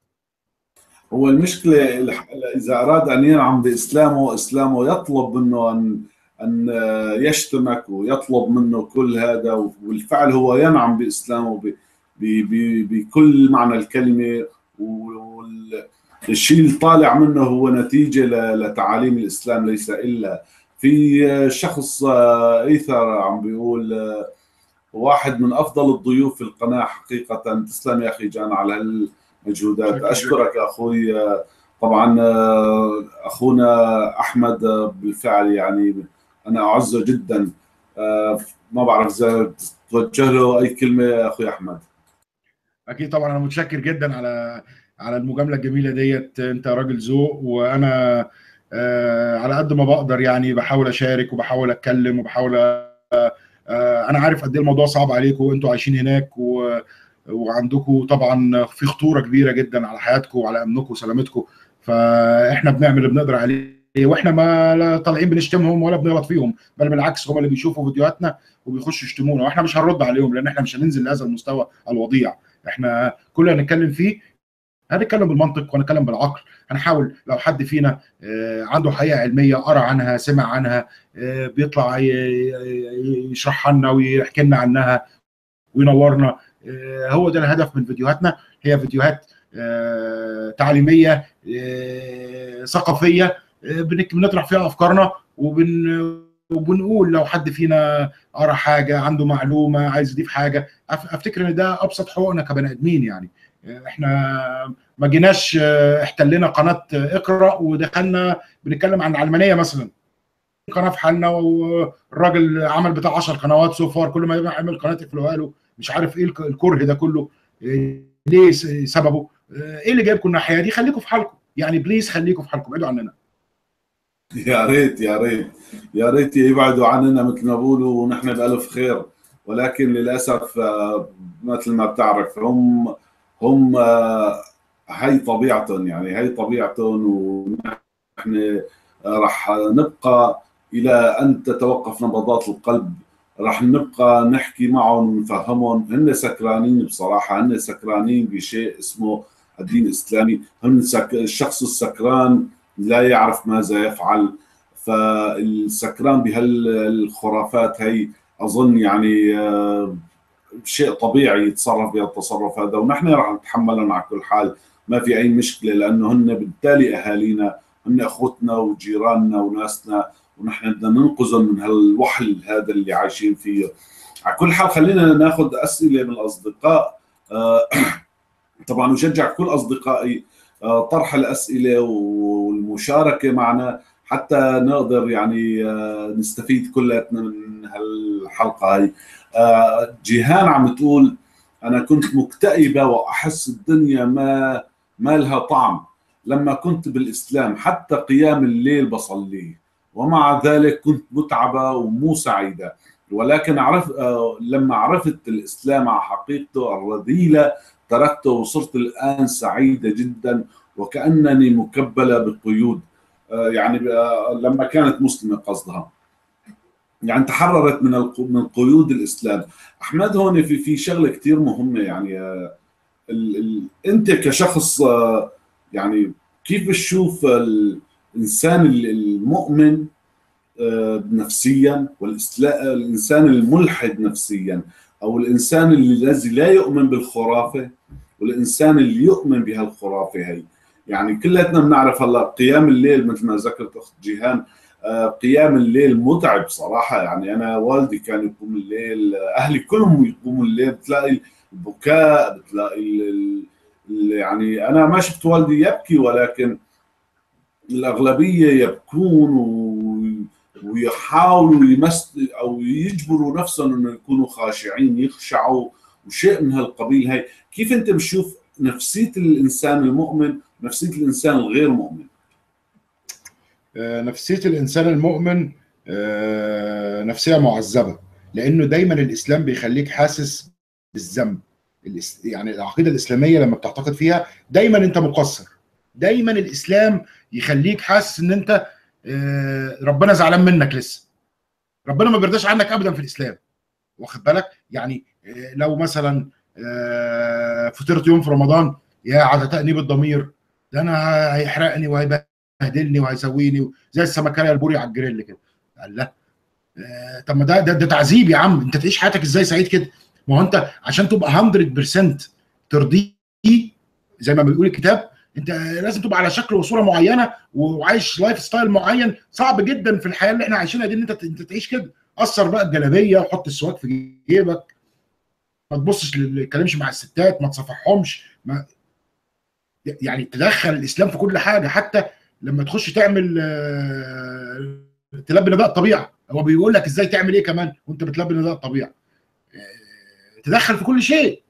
هو المشكله اذا اراد ان ينعم باسلامه اسلامه يطلب منه ان ان يشتمك ويطلب منه كل هذا والفعل هو ينعم باسلامه بكل معنى الكلمه والشيء اللي طالع منه هو نتيجه لتعاليم الاسلام ليس الا في شخص ايثر عم بيقول واحد من افضل الضيوف في القناه حقيقه تسلم يا اخي جان على هالمجهودات اشكرك يا اخوي طبعا اخونا احمد بالفعل يعني انا اعزه جدا ما بعرف اذا توجه له اي كلمه يا اخوي احمد اكيد طبعا انا متشكر جدا على على المجامله الجميله ديت انت راجل ذوق وانا آه على قد ما بقدر يعني بحاول اشارك وبحاول اتكلم وبحاول آه انا عارف قد ايه الموضوع صعب عليكم وانتوا عايشين هناك و وعندكم طبعا في خطوره كبيره جدا على حياتكم وعلى امنكم وسلامتكم فاحنا بنعمل اللي بنقدر عليه واحنا ما لا طالعين بنشتمهم ولا بنغلط فيهم بل بالعكس هم اللي بيشوفوا فيديوهاتنا وبيخشوا يشتمونا واحنا مش هنرد عليهم لان احنا مش هننزل لهذا المستوى الوضيع احنا كل اللي هنتكلم فيه هنتكلم بالمنطق وهنتكلم بالعقل هنحاول لو حد فينا عنده حقيقه علميه قرا عنها سمع عنها بيطلع يشرحها لنا ويحكي لنا عنها وينورنا هو ده الهدف من فيديوهاتنا هي فيديوهات تعليميه ثقافيه بنطرح فيها افكارنا وبن وبنقول لو حد فينا قرا حاجه عنده معلومه عايز يضيف حاجه افتكر ان ده ابسط حقوقنا كبني ادمين يعني احنا ما جيناش احتلنا قناه اقرا ودخلنا بنتكلم عن العلمانيه مثلا قناه في حالنا والراجل عمل بتاع 10 قنوات سو فار كل ما يعمل قناه يقفلوها له مش عارف ايه الكره ده كله ليه سببه ايه اللي جايبكم الناحيه دي خليكم في حالكم يعني بليز خليكم في حالكم ابعدوا عننا يا ريت يا ريت يا ريت يبعدوا عننا مثل ما بقولوا ونحن بألف خير ولكن للاسف مثل ما بتعرف هم هم هي طبيعتهم يعني هي طبيعتهم ونحن راح نبقى الى ان تتوقف نبضات القلب راح نبقى نحكي معهم ونفهمهم هن سكرانين بصراحه هن سكرانين بشيء اسمه الدين الاسلامي هم سك... الشخص السكران لا يعرف ماذا يفعل فالسكران بهالخرافات هي اظن يعني شيء طبيعي يتصرف بهالتصرف هذا ونحن راح نتحملهم على كل حال ما في اي مشكله لانه هن بالتالي اهالينا هن اخوتنا وجيراننا وناسنا ونحن بدنا ننقذهم من هالوحل هذا اللي عايشين فيه على كل حال خلينا ناخذ اسئله من الاصدقاء آه، طبعا اشجع كل اصدقائي آه، طرح الاسئله والمشاركه معنا حتى نقدر يعني آه، نستفيد كلياتنا من هالحلقه هاي جيهان عم تقول انا كنت مكتئبه واحس الدنيا ما ما لها طعم لما كنت بالاسلام حتى قيام الليل بصليه ومع ذلك كنت متعبه ومو سعيده ولكن عرف لما عرفت الاسلام على حقيقته الرذيله تركته وصرت الان سعيده جدا وكانني مكبله بقيود يعني لما كانت مسلمه قصدها يعني تحررت من من قيود الاسلام احمد هون في في شغله كثير مهمه يعني ال ال انت كشخص يعني كيف بتشوف الانسان المؤمن نفسيا والانسان الملحد نفسيا او الانسان الذي لا يؤمن بالخرافه والانسان اللي يؤمن بهالخرافه هي يعني كلياتنا بنعرف هلا قيام الليل مثل ما ذكرت اخت جيهان قيام الليل متعب صراحه يعني انا والدي كان يقوم الليل اهلي كلهم يقوموا الليل بتلاقي البكاء بتلاقي ال يعني انا ما شفت والدي يبكي ولكن الاغلبيه يبكون ويحاولوا يمس او يجبروا نفسهم انه يكونوا خاشعين يخشعوا وشيء من هالقبيل هاي كيف انت بتشوف نفسيه الانسان المؤمن نفسيه الانسان الغير مؤمن نفسيه الانسان المؤمن نفسيه معذبه لانه دايما الاسلام بيخليك حاسس بالذنب يعني العقيده الاسلاميه لما بتعتقد فيها دايما انت مقصر دايما الاسلام يخليك حاسس ان انت ربنا زعلان منك لسه ربنا ما بيرضاش عنك ابدا في الاسلام واخد بالك يعني لو مثلا فطرت يوم في رمضان يا على تأنيب الضمير ده انا هيحرقني وهيبهدلني وهيسويني زي السمكريه البوري على الجريل كده قال لا طب ما ده, ده ده تعذيب يا عم انت تعيش حياتك ازاي سعيد كده ما هو انت عشان تبقى 100% ترضيه زي ما بيقول الكتاب انت لازم تبقى على شكل وصوره معينه وعايش لايف ستايل معين صعب جدا في الحياه اللي احنا عايشينها دي ان انت انت تعيش كده قصر بقى الجلابيه وحط السواك في جيبك ما تبصش ما تتكلمش مع الستات ما تصافحهمش ما يعني تدخل الاسلام في كل حاجه حتى لما تخش تعمل تلبي نداء الطبيعه هو بيقول لك ازاي تعمل ايه كمان وانت بتلبي نداء الطبيعه تدخل في كل شيء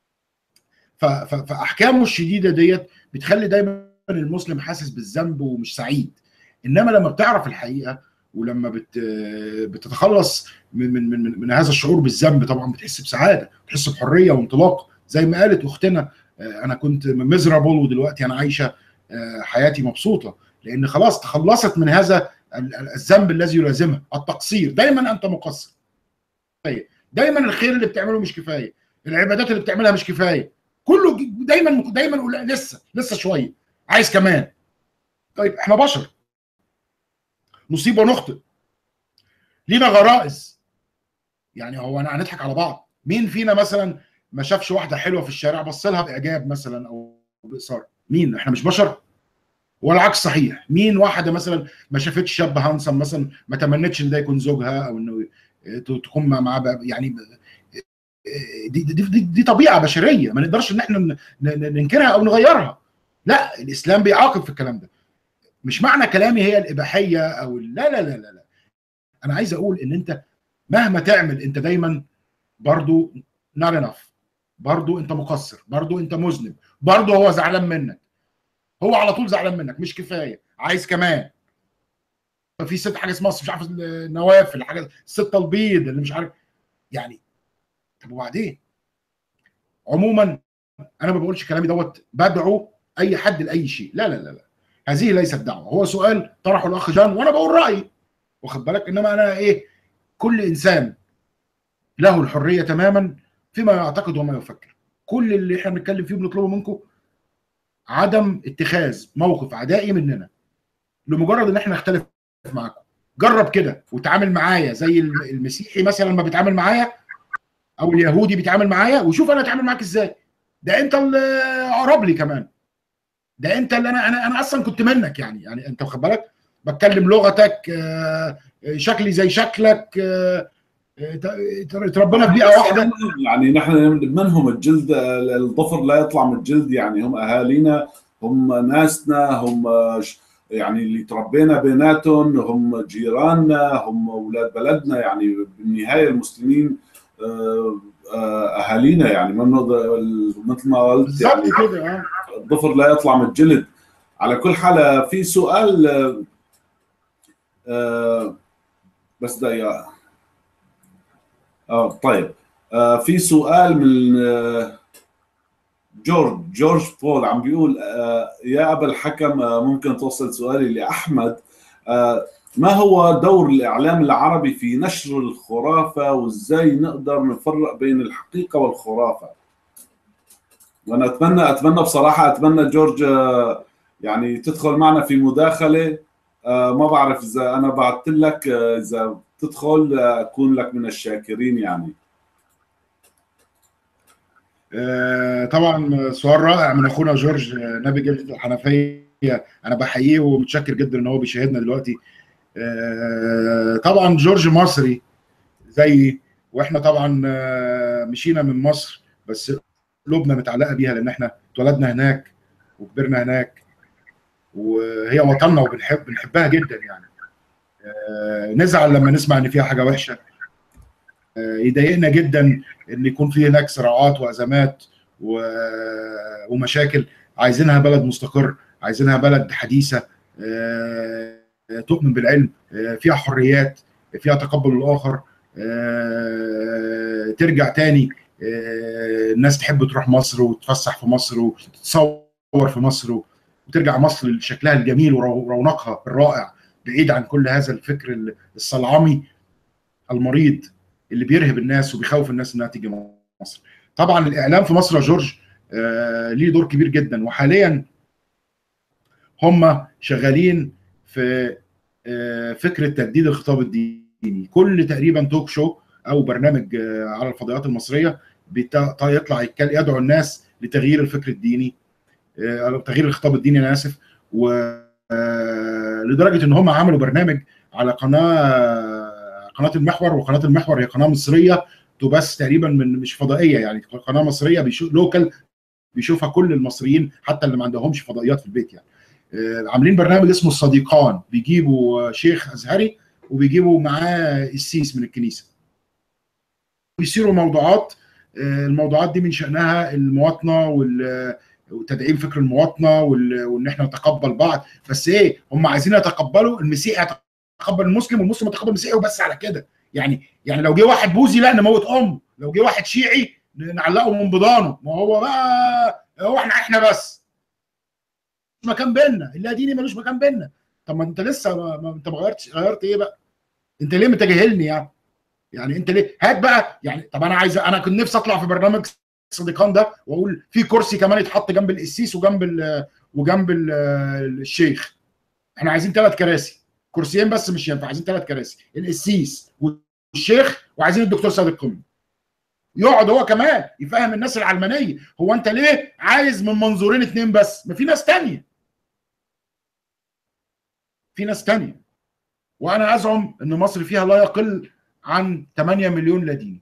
فاحكامه الشديده ديت بتخلي دايما المسلم حاسس بالذنب ومش سعيد انما لما بتعرف الحقيقه ولما بت بتتخلص من من من, من هذا الشعور بالذنب طبعا بتحس بسعاده بتحس بحريه وانطلاق زي ما قالت اختنا انا كنت مزرابل ودلوقتي انا عايشه حياتي مبسوطه لان خلاص تخلصت من هذا الذنب الذي يلازمها التقصير دايما انت مقصر دايما الخير اللي بتعمله مش كفايه العبادات اللي بتعملها مش كفايه كله دايما دايما لسه لسه شويه عايز كمان طيب احنا بشر نصيب ونخطئ لينا غرائز يعني هو انا هنضحك على بعض مين فينا مثلا ما شافش واحده حلوه في الشارع بص لها باعجاب مثلا او باثاره مين احنا مش بشر والعكس صحيح مين واحده مثلا ما شافتش شاب هانسم مثلا ما تمنتش ان ده يكون زوجها او انه تكون معاه يعني دي, دي, دي, دي طبيعه بشريه ما نقدرش ان احنا ننكرها او نغيرها لا الاسلام بيعاقب في الكلام ده مش معنى كلامي هي الاباحيه او لا لا لا لا, لا. انا عايز اقول ان انت مهما تعمل انت دايما برضو not enough برضو انت مقصر برضو انت مذنب برضو هو زعلان منك هو على طول زعلان منك مش كفايه عايز كمان في ست حاجه اسمها مش عارف النوافل حاجه السته البيض اللي مش عارف يعني طب وبعدين عموما انا ما بقولش كلامي دوت بدعو اي حد لاي شيء لا لا لا لا هذه ليست دعوه هو سؤال طرحه الاخ جان وانا بقول رايي واخد بالك انما انا ايه كل انسان له الحريه تماما فيما يعتقد وما يفكر كل اللي احنا بنتكلم فيه بنطلبه منكم عدم اتخاذ موقف عدائي مننا لمجرد ان احنا نختلف معاكم جرب كده وتعامل معايا زي المسيحي مثلا ما بيتعامل معايا او اليهودي بيتعامل معايا وشوف انا اتعامل معاك ازاي ده انت اللي اقرب لي كمان ده انت اللي انا انا انا اصلا كنت منك يعني يعني انت واخد بالك بتكلم لغتك آه، شكلي زي شكلك آه، آه، تربينا في بيئه واحده يعني نحن منهم الجلد الظفر لا يطلع من الجلد يعني هم اهالينا هم ناسنا هم يعني اللي تربينا بيناتهم هم جيراننا هم اولاد بلدنا يعني بالنهايه المسلمين اهالينا يعني من مثل ما قلت يعني كده الظفر لا يطلع من الجلد على كل حال في سؤال آه بس دقيقة اه طيب آه في سؤال من آه جورج جورج بول عم بيقول آه يا ابا الحكم آه ممكن توصل سؤالي لاحمد آه ما هو دور الاعلام العربي في نشر الخرافه وازاي نقدر نفرق بين الحقيقه والخرافه وانا اتمنى اتمنى بصراحه اتمنى جورج آه يعني تدخل معنا في مداخله آه ما بعرف اذا انا بعثت لك آه اذا تدخل اكون لك من الشاكرين يعني آه طبعا سؤال رائع من اخونا جورج نبي جلدة الحنفيه انا بحييه ومتشكر جدا ان هو بيشاهدنا دلوقتي آه طبعا جورج مصري زيي واحنا طبعا مشينا من مصر بس قلوبنا متعلقه بيها لان احنا اتولدنا هناك وكبرنا هناك وهي وطننا وبنحب بنحبها جدا يعني آه نزعل لما نسمع ان فيها حاجه وحشه آه يضايقنا جدا ان يكون في هناك صراعات وازمات ومشاكل عايزينها بلد مستقر عايزينها بلد حديثه آه تؤمن بالعلم فيها حريات فيها تقبل الاخر ترجع تاني الناس تحب تروح مصر وتفسح في مصر وتتصور في مصر وترجع مصر لشكلها الجميل ورونقها الرائع بعيد عن كل هذا الفكر الصلعمي المريض اللي بيرهب الناس وبيخوف الناس انها تيجي مصر. طبعا الاعلام في مصر يا جورج آه ليه دور كبير جدا وحاليا هم شغالين في آه فكره تجديد الخطاب الديني، كل تقريبا توك شو او برنامج آه على الفضائيات المصريه يطلع يدعو الناس لتغيير الفكر الديني تغيير الخطاب الديني انا اسف و لدرجه ان هم عملوا برنامج على قناه قناه المحور وقناه المحور هي قناه مصريه تبث تقريبا من مش فضائيه يعني قناه مصريه بيشوف لوكال بيشوفها كل المصريين حتى اللي ما عندهمش فضائيات في البيت يعني عاملين برنامج اسمه الصديقان بيجيبوا شيخ ازهري وبيجيبوا معاه السيس من الكنيسه بيصيروا موضوعات الموضوعات دي من شانها المواطنه وال وتدعيم فكر المواطنه وان احنا نتقبل بعض بس ايه هم عايزين يتقبلوا المسيحي يتقبل المسلم والمسلم يتقبل المسيحي وبس على كده يعني يعني لو جه واحد بوذي لا نموت امه لو جه واحد شيعي نعلقه من بضانه ما هو بقى هو احنا احنا بس مكان بيننا اللي ديني ملوش مكان بيننا طب ما انت لسه ما, ما انت ما غيرتش غيرت ايه بقى انت ليه متجاهلني يعني يعني انت ليه هات بقى يعني طب انا عايز انا كنت نفسي اطلع في برنامج الصديقان ده واقول في كرسي كمان يتحط جنب القسيس وجنب ال وجنب ال الشيخ احنا عايزين ثلاث كراسي كرسيين بس مش ينفع عايزين ثلاث كراسي القسيس والشيخ وعايزين الدكتور سيد القمي يقعد هو كمان يفهم الناس العلمانيه هو انت ليه عايز من منظورين اتنين بس ما في ناس تانية في ناس تانية وانا ازعم ان مصر فيها لا يقل عن 8 مليون لاديني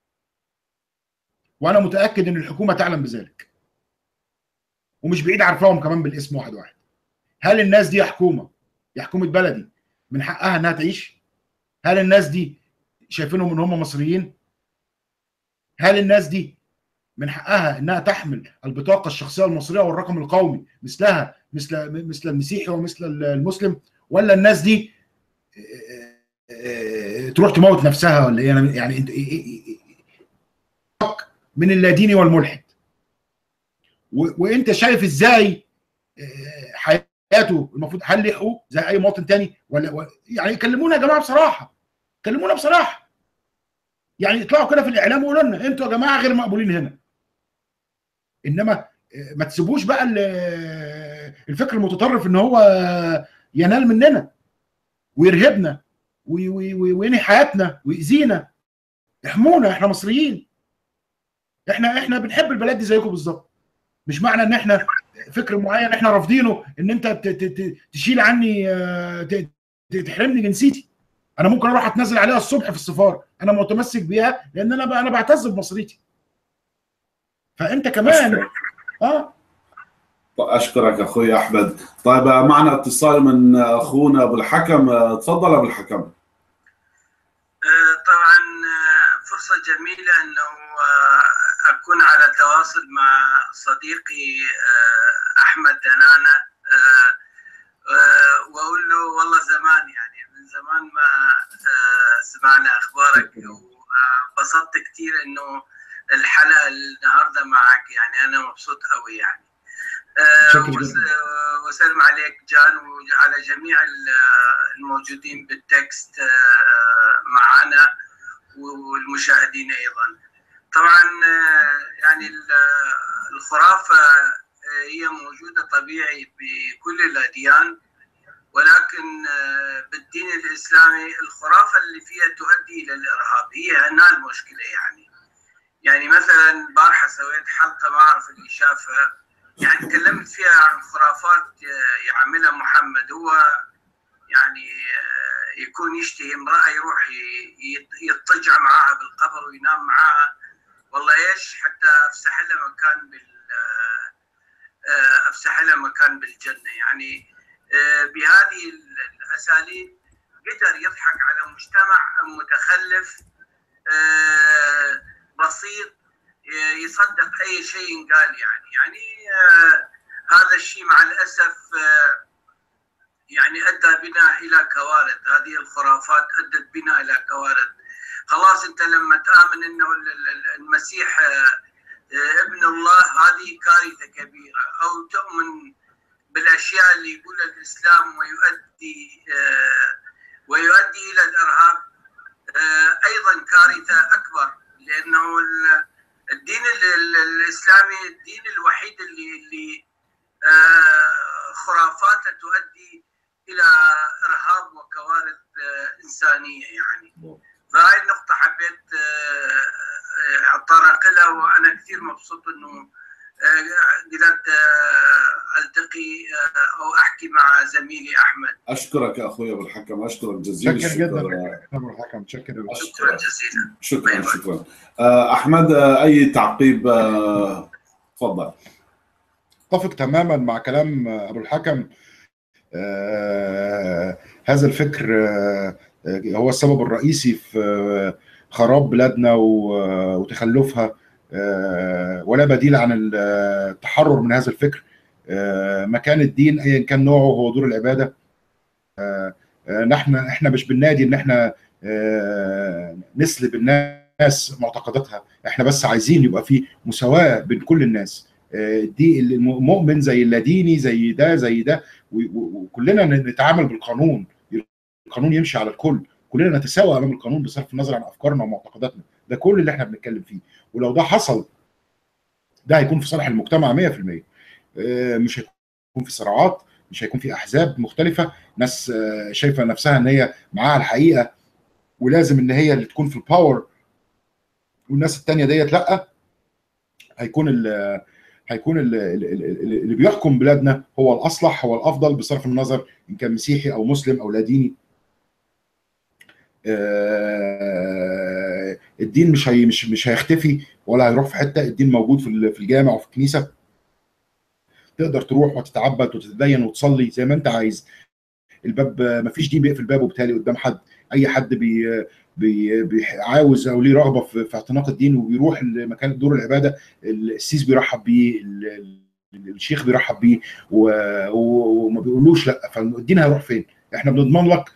وانا متاكد ان الحكومه تعلم بذلك ومش بعيد عارفاهم كمان بالاسم واحد واحد هل الناس دي يا حكومه يا حكومه بلدي من حقها انها تعيش هل الناس دي شايفينهم ان هم مصريين هل الناس دي من حقها انها تحمل البطاقه الشخصيه المصريه والرقم القومي مثلها مثل مثل المسيحي ومثل المسلم ولا الناس دي تروح تموت نفسها ولا ايه يعني انت من اللاديني والملحد وانت شايف ازاي حياته المفروض هل حقوق زي اي مواطن تاني ولا يعني كلمونا يا جماعه بصراحه كلمونا بصراحه يعني اطلعوا كده في الاعلام وقولوا لنا انتوا يا جماعه غير مقبولين هنا انما ما تسيبوش بقى الفكر المتطرف ان هو ينال مننا ويرهبنا وينهي حياتنا ويأذينا احمونا احنا مصريين احنا احنا بنحب البلد دي زيكم بالظبط مش معنى ان احنا فكر معين احنا رافضينه ان انت تشيل عني تحرمني جنسيتي انا ممكن اروح اتنازل عليها الصبح في السفاره انا متمسك بيها لان انا انا بعتز بمصريتي فانت كمان أشكرك. اه اشكرك اخوي احمد طيب معنا اتصال من اخونا ابو الحكم تفضل ابو الحكم طبعا فرصه جميله انه اكون على تواصل مع صديقي احمد دنانه واقول له والله زمان يعني من زمان ما سمعنا اخبارك وانبسطت كثير انه الحلقه النهارده معك يعني انا مبسوط قوي يعني وسلم عليك جان وعلى جميع الموجودين بالتكست معنا والمشاهدين ايضا طبعا يعني الخرافه هي موجوده طبيعي بكل الاديان ولكن بالدين الاسلامي الخرافه اللي فيها تؤدي الى الارهاب هي هنا المشكله يعني يعني مثلا بارحه سويت حلقه ما اعرف اللي شافها يعني تكلمت فيها عن خرافات يعملها محمد هو يعني يكون يشتهي امراه يروح يضطجع معاها بالقبر وينام معاها والله ايش حتى افسح لها مكان بال افسح لها مكان بالجنه يعني بهذه الاساليب قدر يضحك على مجتمع متخلف بسيط يصدق اي شيء قال يعني يعني هذا الشيء مع الاسف يعني ادى بنا الى كوارث هذه الخرافات ادت بنا الى كوارث خلاص انت لما تامن انه المسيح ابن الله هذه كارثه كبيره او تؤمن بالاشياء اللي يقولها الاسلام ويؤدي ويؤدي الى الارهاب ايضا كارثه اكبر لانه الدين الاسلامي الدين الوحيد اللي اللي خرافاته تؤدي الى ارهاب وكوارث انسانيه يعني فهاي النقطه حبيت اتطرق لها وانا كثير مبسوط انه قدرت التقي او احكي مع زميلي احمد اشكرك يا اخوي ابو الحكم اشكرك جزيل شكرا الشكر جدا ابو الحكم شكرا شكرا جزيلا شكرا شكرا احمد اي تعقيب تفضل اتفق تماما مع كلام ابو الحكم آه هذا الفكر آه هو السبب الرئيسي في خراب بلادنا وتخلفها آه ولا بديل عن التحرر من هذا الفكر مكان الدين ايا كان نوعه هو دور العباده نحن احنا مش بالنادي ان احنا نسلب الناس معتقداتها احنا بس عايزين يبقى في مساواه بين كل الناس دي المؤمن زي اللاديني زي ده زي ده وكلنا نتعامل بالقانون القانون يمشي على الكل كلنا نتساوى امام القانون بصرف النظر عن افكارنا ومعتقداتنا ده كل اللي احنا بنتكلم فيه ولو ده حصل ده هيكون في صالح المجتمع 100% مش هيكون في صراعات مش هيكون في احزاب مختلفه ناس شايفه نفسها ان هي معاها الحقيقه ولازم ان هي اللي تكون في الباور والناس التانية ديت لا هيكون ال هيكون ال اللي بيحكم بلادنا هو الاصلح هو الافضل بصرف النظر ان كان مسيحي او مسلم او لا ديني الدين مش هي مش مش هيختفي ولا هيروح في حته الدين موجود في في الجامع وفي الكنيسه تقدر تروح وتتعبد وتتدين وتصلي زي ما انت عايز الباب ما فيش دين بيقفل بابه بالتالي قدام حد اي حد بي بي بي عاوز او ليه رغبه في, في اعتناق الدين وبيروح لمكان دور العباده السيس بيرحب بيه الشيخ بيرحب بيه وما بيقولوش لا فالدين هيروح فين؟ احنا بنضمن لك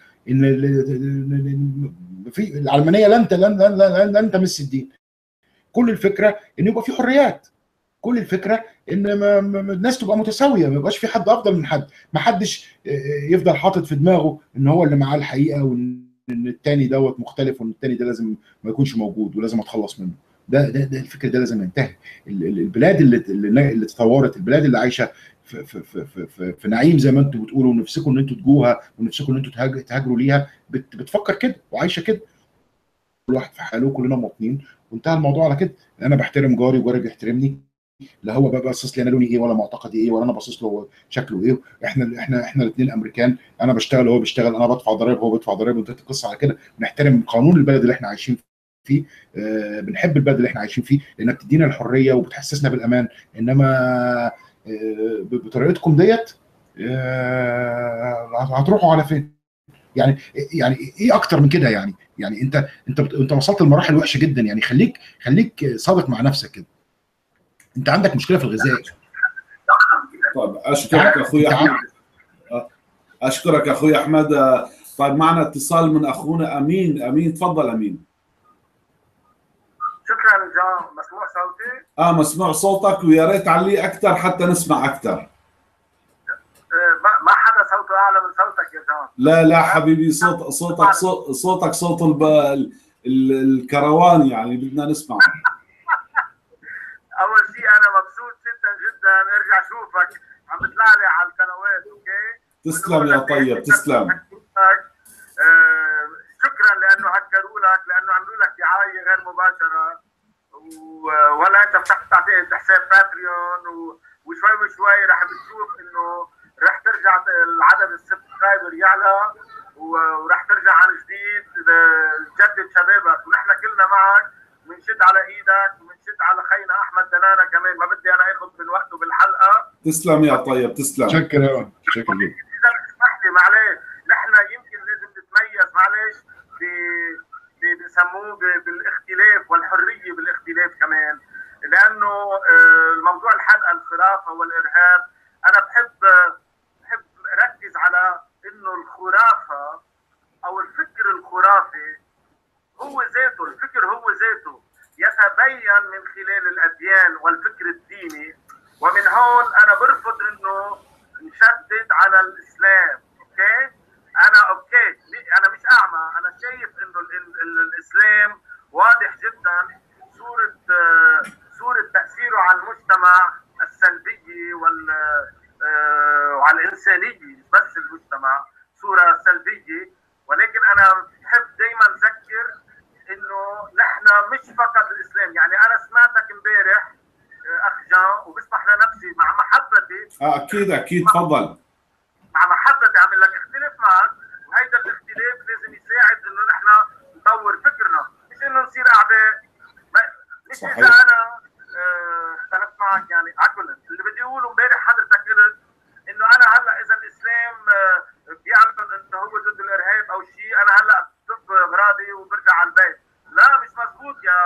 ان في العلمانيه لن لن لن, لن, لن تمس الدين كل الفكره ان يبقى في حريات كل الفكره ان ما الناس تبقى متساويه ما يبقاش في حد افضل من حد ما حدش يفضل حاطط في دماغه ان هو اللي معاه الحقيقه وان التاني دوت مختلف وان التاني ده لازم ما يكونش موجود ولازم اتخلص منه ده ده, ده الفكر ده لازم ينتهي البلاد اللي اللي تطورت البلاد اللي عايشه في, في, في, في, في نعيم زي ما انتم بتقولوا ونفسكم ان انتم تجوها ونفسكم ان انتم تهاجروا ليها بت بتفكر كده وعايشه كده واحد في حاله كلنا مواطنين وانتهى الموضوع على كده انا بحترم جاري وجاري بيحترمني لا هو بقى باصص لي انا لوني ايه ولا معتقدي ايه ولا انا باصص له شكله ايه احنا احنا احنا الاثنين امريكان انا بشتغل وهو بيشتغل انا بدفع ضرائب وهو بيدفع ضرائب وانتهت القصه على كده بنحترم قانون البلد اللي احنا عايشين فيه آه بنحب البلد اللي احنا عايشين فيه لانها بتدينا الحريه وبتحسسنا بالامان انما آه بطريقتكم ديت آه هتروحوا على فين؟ يعني يعني ايه اكتر من كده يعني يعني انت انت انت وصلت لمراحل وحشه جدا يعني خليك خليك صادق مع نفسك كده انت عندك مشكله في الغذاء طيب اشكرك اخوي احمد اشكرك اخوي احمد طيب معنا اتصال من اخونا امين امين تفضل امين شكرا جان مسموع صوتي اه مسموع صوتك ويا ريت عليه اكثر حتى نسمع اكثر ما حدا صوته اعلى من صوتك يا جان لا لا حبيبي صوت صوتك صوت صوتك صوت الب... الكروان يعني بدنا نسمع اول شيء انا مبسوط جدا جدا ارجع اشوفك عم بيطلع لي على القنوات اوكي تسلم يا طيب تسلم آه شكرا لانه هكروا لك لانه عملوا لك دعايه غير مباشره ولا انت فتحت تعطي حساب باتريون وشوي وشوي رح بتشوف انه رح ترجع العدد السبسكرايبر يعلى ورح ترجع عن جديد تجدد شبابك ونحن كلنا معك بنشد على ايدك وبنشد على خينا احمد دنانا كمان ما بدي انا اخذ من وقته بالحلقه تسلم يا طيب تسلم شكرا شكرا اذا بتسمح لي معلش نحن يمكن لازم نتميز معلش بسموه بالاختلاف والحريه بالاختلاف كمان لانه الموضوع الحلقه الخرافه والارهاب انا بحب بحب اركز على انه الخرافه او الفكر الخرافي هو ذاته الفكر هو ذاته يتبين من خلال الاديان والفكر الديني ومن هون انا برفض انه نشدد على الاسلام اوكي انا اوكي انا مش اعمى انا شايف انه ال ال ال الاسلام واضح جدا صوره صوره تاثيره على المجتمع السلبيه وال وعلى الانسانيه بس المجتمع صوره سلبيه ولكن انا بحب دائما اذكر انه نحن مش فقط الاسلام يعني انا سمعتك امبارح اخ جان وبسمح لنفسي مع محبتي اه اكيد اكيد تفضل مع محبتي عم لك اختلف معك وهيدا الاختلاف لازم يساعد انه نحن نطور فكرنا مش انه نصير اعداء مش صحيح. اذا انا اختلفت آه معك يعني عفوا اللي بدي اقوله امبارح حضرتك قلت انه انا هلا اذا الاسلام آه بيعلن انه هو ضد الارهاب او شيء انا هلا بصف اغراضي وبرجع على البيت لا مش مزبوط يا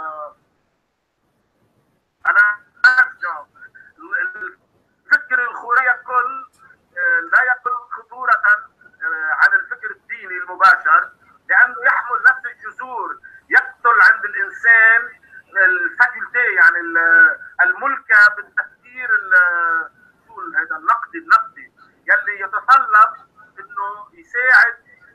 انا ارجع الفكر الخوريه الكل لا يقل خطوره عن الفكر الديني المباشر لانه يحمل نفس الجذور يقتل عند الانسان الفاكولتي يعني الملكه بالتفكير شو هذا النقدي النقدي يلي يتطلب انه يساعد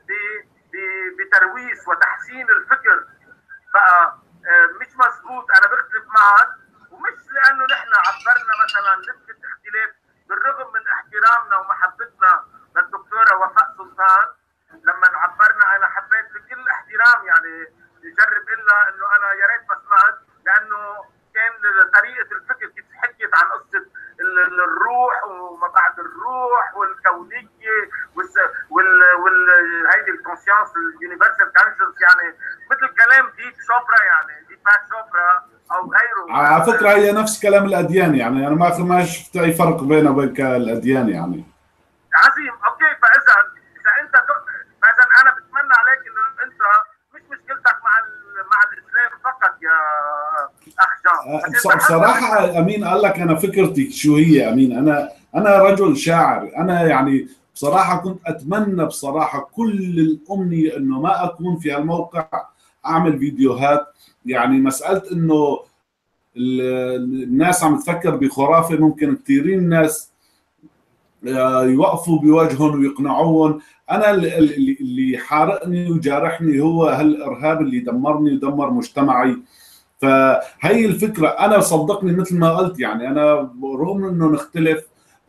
بترويس وتحسين الفكر بقى مش مزبوط انا بختلف معك ومش لانه نحن عبرنا مثلا نسبه اختلاف بالرغم من احترامنا ومحبتنا للدكتوره وفاء سلطان لما عبرنا انا حبيت بكل احترام يعني يجرب الا انه انا يا ريت ما سمعت لانه كان طريقه الفكر كيف حكيت عن قصه الروح وما بعد الروح والكونيه وال وال هيدي الكونسيونس اليونيفرسال كونشنس يعني مثل كلام ديب شوبرا يعني ديباك شوبرا او غيره على فكره هي نفس كلام الاديان يعني انا ما ما شفت اي فرق بينه وبين الاديان يعني عظيم اوكي فاذا اذا انت فاذا انا بتمنى عليك انه انت مش مشكلتك مع مع الاسلام فقط يا اخ جان بصراحه امين قال لك انا فكرتي شو هي امين انا انا رجل شاعر انا يعني بصراحه كنت اتمنى بصراحه كل الامنيه انه ما اكون في هالموقع اعمل فيديوهات يعني مساله انه الناس عم تفكر بخرافه ممكن كثيرين ناس يوقفوا بوجههم ويقنعوهم انا اللي حارقني وجارحني هو هالارهاب اللي دمرني ودمر مجتمعي فهي الفكره انا صدقني مثل ما قلت يعني انا رغم انه نختلف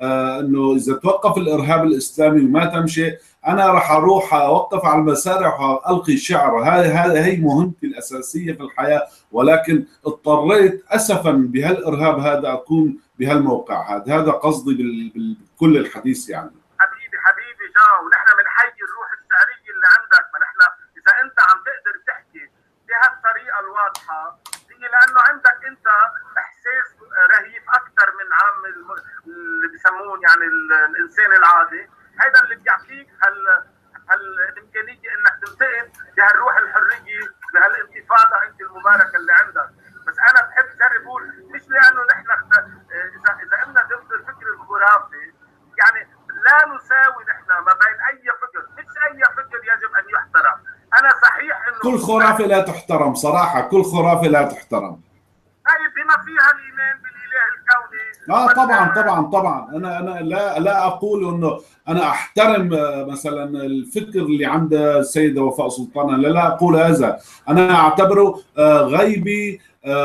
آه، انه اذا توقف الارهاب الاسلامي وما تمشي انا راح اروح اوقف على المسارح والقي شعر هذه هذه هي مهمتي الاساسيه في الحياه ولكن اضطريت اسفا بهالارهاب هذا اكون بهالموقع هذا هذا قصدي بكل الحديث يعني حبيبي حبيبي جاو ونحن بنحيي الروح الشعريه اللي عندك ما نحن اذا انت عم تقدر تحكي بهالطريقه الواضحه هي لانه عندك انت احساس رهيب اكثر من عام اللي بيسمون يعني الانسان العادي هذا اللي بيعطيك هال هالامكانيه انك تنتقد بهالروح الحريه بهالانتفاضه انت المباركه اللي عندك بس انا بحب جرب اقول مش لانه نحن اذا اذا قلنا ضد الفكر الخرافي يعني لا نساوي نحن ما بين اي فكر مش اي فكر يجب ان يحترم انا صحيح انه كل خرافه لا تحترم صراحه كل خرافه لا تحترم طيب بما فيها الايمان بالاله الكوني اه طبعا طبعا طبعا انا انا لا لا اقول انه انا احترم مثلا الفكر اللي عند السيده وفاء سلطان لا لا اقول هذا انا اعتبره غيبي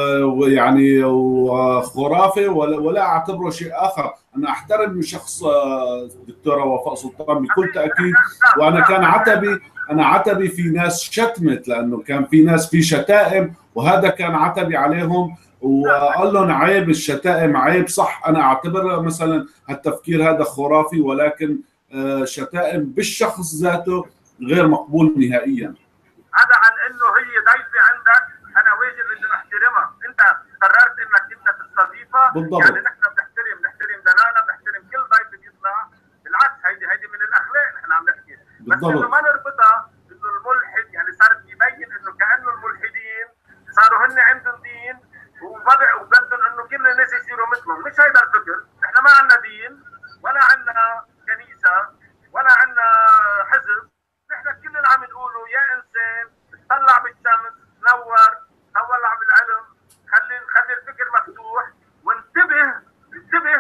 يعني وخرافي ولا اعتبره شيء اخر انا احترم شخص الدكتوره وفاء سلطان بكل تاكيد وانا كان عتبي انا عتبي في ناس شتمت لانه كان في ناس في شتائم وهذا كان عتبي عليهم وقال لهم عيب الشتائم عيب صح انا اعتبر مثلا هالتفكير هذا خرافي ولكن شتائم بالشخص ذاته غير مقبول نهائيا هذا عن انه هي ضيفه عندك انا واجب اني احترمها انت قررت انك انت تستضيفها بالضبط. يعني نحن بنحترم بنحترم دنانا بنحترم كل ضيف بيطلع بالعكس هيدي هيدي من الاخلاق نحن عم نحكي بس انه بالضبط ما نربطها انه الملحد يعني صار يبين انه كانه الملحدين صاروا هن عندهم دين وبدع وبدهم انه كل الناس يصيروا مثلهم مش هيدا الفكر نحن ما عندنا دين ولا عندنا كنيسه ولا عندنا حزب نحن كل اللي عم نقوله يا انسان طلع بالشمس نور طلع بالعلم خلي خلي الفكر مفتوح وانتبه انتبه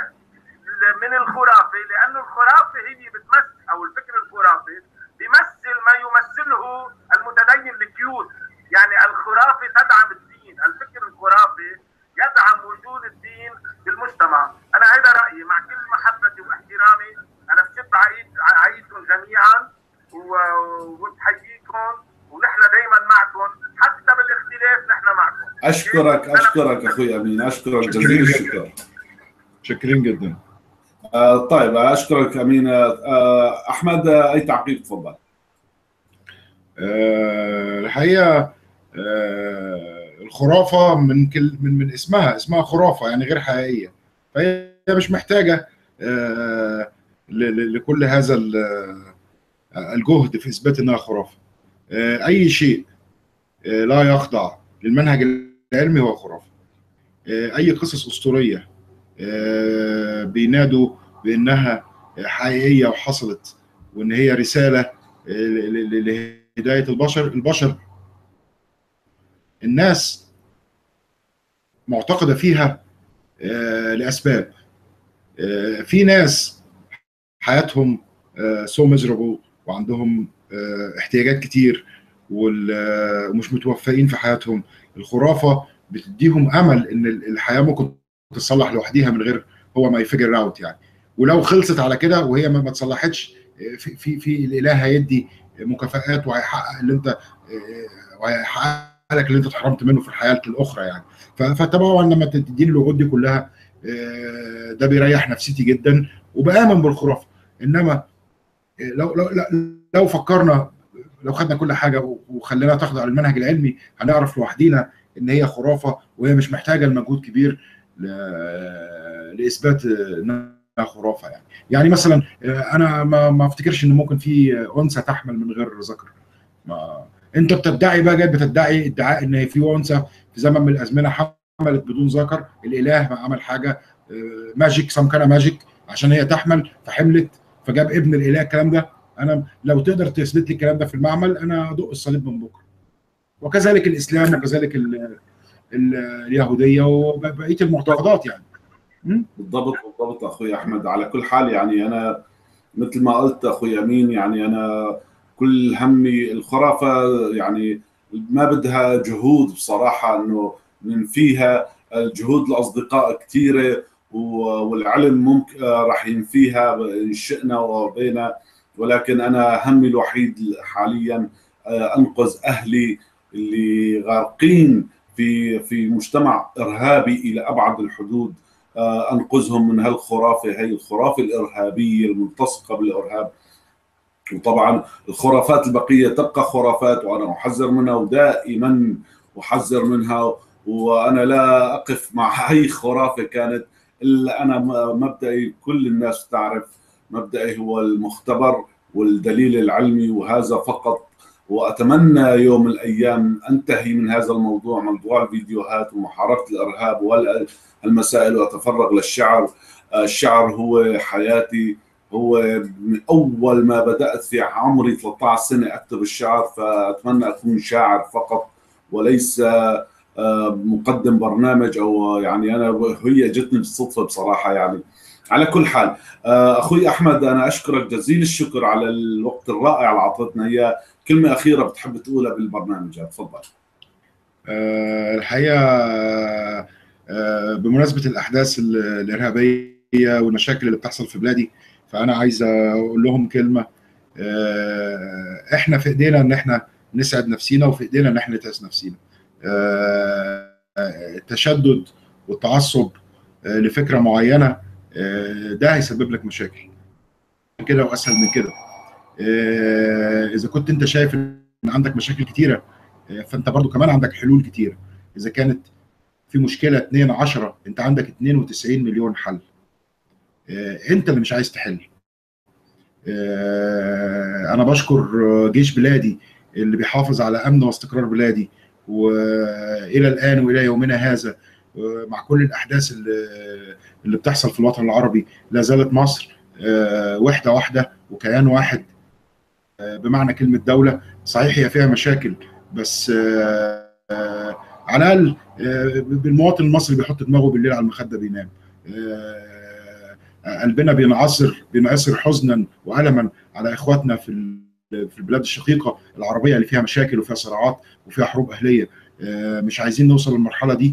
من الخرافه لانه الخرافه هي بتمثل او الفكر الخرافي بيمثل ما يمثله المتدين الكيوت يعني الخرافه تدعم الدين الفكر الخرافي يدعم وجود الدين بالمجتمع انا هذا رايي مع كل محبتي واحترامي انا بشب عيد عيدكم جميعا و- وبحييكم ونحن دائما معكم حتى بالاختلاف نحن معكم اشكرك اشكرك اخوي امين اشكرك جزيل الشكر شاكرين جدا آه طيب اشكرك امين آه احمد آه اي تعقيب تفضل آه، الحقيقه آه، الخرافه من كل من من اسمها اسمها خرافه يعني غير حقيقيه فهي مش محتاجه آه، ل- ل- لكل هذا ال- الجهد في اثبات انها خرافه آه، اي شيء آه، لا يخضع للمنهج العلمي هو خرافه آه، اي قصص اسطوريه آه، بينادوا بانها حقيقيه وحصلت وان هي رساله آه، ل- ل- لهدايه البشر البشر الناس معتقده فيها آه، لاسباب آه، في ناس حياتهم سو ميزربل وعندهم آه، احتياجات كتير وال- آه، ومش متوفقين في حياتهم الخرافه بتديهم امل ان ال- الحياه ممكن تتصلح لوحديها من غير هو ما يفجر اوت يعني ولو خلصت على كده وهي ما ما اتصلحتش آه، في في في الاله هيدي مكافآت وهيحقق اللي انت آه، وهيحقق لك اللي انت اتحرمت منه في الحياه الاخرى يعني ف- فطبعا لما تديني الوعود دي كلها آه، ده بيريح نفسيتي جدا وبامن بالخرافه انما آه، لو لو لو- لو فكرنا لو خدنا كل حاجه وخلينا تخضع للمنهج العلمي هنعرف لوحدينا ان هي خرافه وهي مش محتاجه لمجهود كبير ل- لاثبات انها خرافه يعني يعني مثلا آه، انا ما ما افتكرش ان ممكن في انثى تحمل من غير ذكر ما انت بتدعي بقى جاي بتدعي ادعاء ان في انثى في زمن من الازمنه حملت بدون ذكر الاله عمل حاجه ماجيك سم كان ماجيك عشان هي تحمل فحملت فجاب ابن الاله الكلام ده انا لو تقدر تثبت لي الكلام ده في المعمل انا ادق الصليب من بكره وكذلك الاسلام وكذلك ال ال اليهوديه وبقيه المعتقدات يعني م? بالضبط بالضبط اخوي احمد على كل حال يعني انا مثل ما قلت اخوي امين يعني انا كل همي الخرافه يعني ما بدها جهود بصراحه انه ننفيها الجهود الاصدقاء كثيره والعلم ممكن راح ينفيها ان شئنا وبينا ولكن انا همي الوحيد حاليا انقذ اهلي اللي غارقين في في مجتمع ارهابي الى ابعد الحدود انقذهم من هالخرافه هي الخرافه الارهابيه الملتصقه بالارهاب وطبعا الخرافات البقيه تبقى خرافات وانا احذر منها ودائما احذر منها وانا لا اقف مع اي خرافه كانت الا انا مبدئي كل الناس تعرف مبدئي هو المختبر والدليل العلمي وهذا فقط واتمنى يوم من الايام انتهي من هذا الموضوع موضوع الفيديوهات ومحاربه الارهاب والمسائل واتفرغ للشعر الشعر هو حياتي هو من اول ما بدات في عمري 13 سنه اكتب الشعر فاتمنى اكون شاعر فقط وليس مقدم برنامج او يعني انا هي جتني بالصدفه بصراحه يعني على كل حال اخوي احمد انا اشكرك جزيل الشكر على الوقت الرائع اللي اعطيتنا اياه كلمه اخيره بتحب تقولها بالبرنامج تفضل أه الحقيقه أه بمناسبه الاحداث الارهابيه والمشاكل اللي بتحصل في بلادي فانا عايز اقول لهم كلمه أه احنا في ايدينا ان احنا نسعد نفسينا وفي ايدينا ان احنا نتعس نفسينا التشدد والتعصب لفكره معينه ده هيسبب لك مشاكل كده واسهل من كده اذا كنت انت شايف ان عندك مشاكل كتيره فانت برضو كمان عندك حلول كتيره اذا كانت في مشكله 2 10 انت عندك 92 مليون حل انت اللي مش عايز تحل انا بشكر جيش بلادي اللي بيحافظ على امن واستقرار بلادي والى الان والى يومنا هذا مع كل الاحداث اللي, اللي بتحصل في الوطن العربي لا زالت مصر وحده واحده وكيان واحد بمعنى كلمه دوله صحيح هي فيها مشاكل بس على الاقل المواطن المصري بيحط دماغه بالليل على المخده بينام قلبنا بينعصر بينعصر حزنا والما على اخواتنا في في البلاد الشقيقه العربيه اللي فيها مشاكل وفيها صراعات وفيها حروب اهليه مش عايزين نوصل للمرحله دي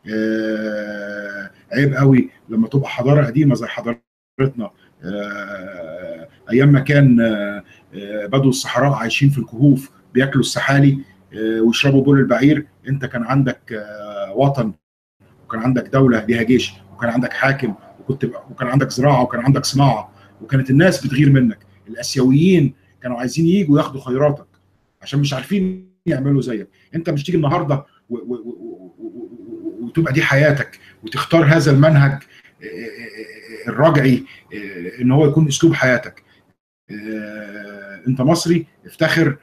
عيب قوي لما تبقى حضاره قديمه زي حضارتنا ايام ما كان بدو الصحراء عايشين في الكهوف بياكلوا السحالي ويشربوا بول البعير انت كان عندك وطن وكان عندك دوله ليها جيش وكان عندك حاكم وكنت وكان عندك زراعه وكان عندك صناعه وكانت الناس بتغير منك الاسيويين كانوا عايزين يجوا ياخدوا خيراتك عشان مش عارفين يعملوا زيك انت مش تيجي النهارده وتبقى دي حياتك وتختار هذا المنهج الرجعي ان هو يكون اسلوب حياتك انت مصري افتخر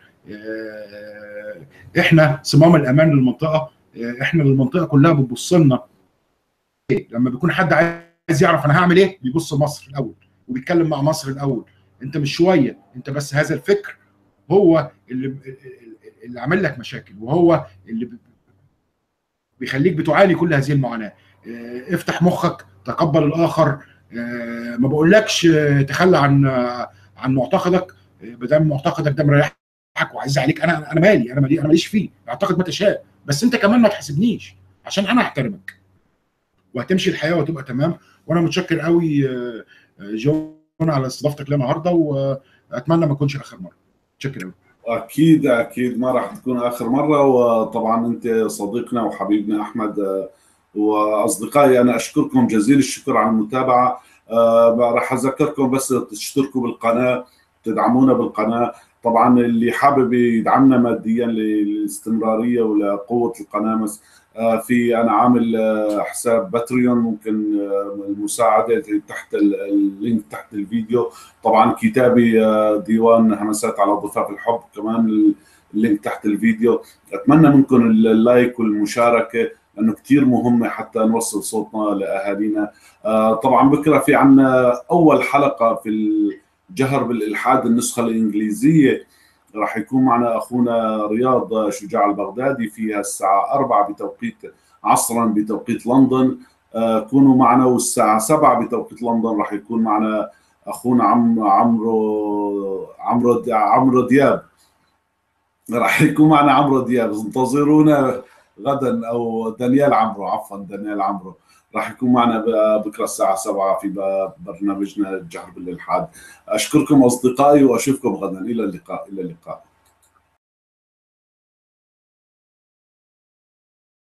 احنا صمام الامان للمنطقه احنا المنطقه كلها بتبص لنا لما بيكون حد عايز يعرف انا هعمل ايه بيبص لمصر الاول وبيتكلم مع مصر الاول انت مش شويه انت بس هذا الفكر هو اللي اللي عامل لك مشاكل وهو اللي بيخليك بتعاني كل هذه المعاناه افتح مخك تقبل الاخر ما بقولكش تخلى عن عن معتقدك ما دام معتقدك ده مريحك وعايز عليك انا انا مالي انا مالي انا ماليش فيه اعتقد ما تشاء بس انت كمان ما تحاسبنيش عشان انا احترمك وهتمشي الحياه وتبقى تمام وانا متشكر قوي جون على استضافتك لنا النهارده واتمنى ما تكونش اخر مره متشكر قوي اكيد اكيد ما راح تكون اخر مره وطبعا انت صديقنا وحبيبنا احمد واصدقائي انا اشكركم جزيل الشكر على المتابعه راح اذكركم بس تشتركوا بالقناه تدعمونا بالقناه طبعا اللي حابب يدعمنا ماديا للاستمراريه ولقوه القناه في انا عامل حساب باتريون ممكن المساعده تحت اللينك تحت الفيديو طبعا كتابي ديوان همسات على ضفاف الحب كمان اللينك تحت الفيديو اتمنى منكم اللايك والمشاركه لانه كثير مهمه حتى نوصل صوتنا لاهالينا طبعا بكره في عنا اول حلقه في الجهر بالالحاد النسخه الانجليزيه راح يكون معنا اخونا رياض شجاع البغدادي فيها الساعه 4 بتوقيت عصرا بتوقيت لندن كونوا معنا والساعه 7 بتوقيت لندن راح يكون معنا اخونا عم عمرو عمرو عمرو دياب راح يكون معنا عمرو دياب انتظرونا غدا او دانيال عمرو عفوا دانيال عمرو راح يكون معنا بكره الساعه 7 في برنامجنا الجهر بالالحاد اشكركم اصدقائي واشوفكم غدا الى اللقاء الى اللقاء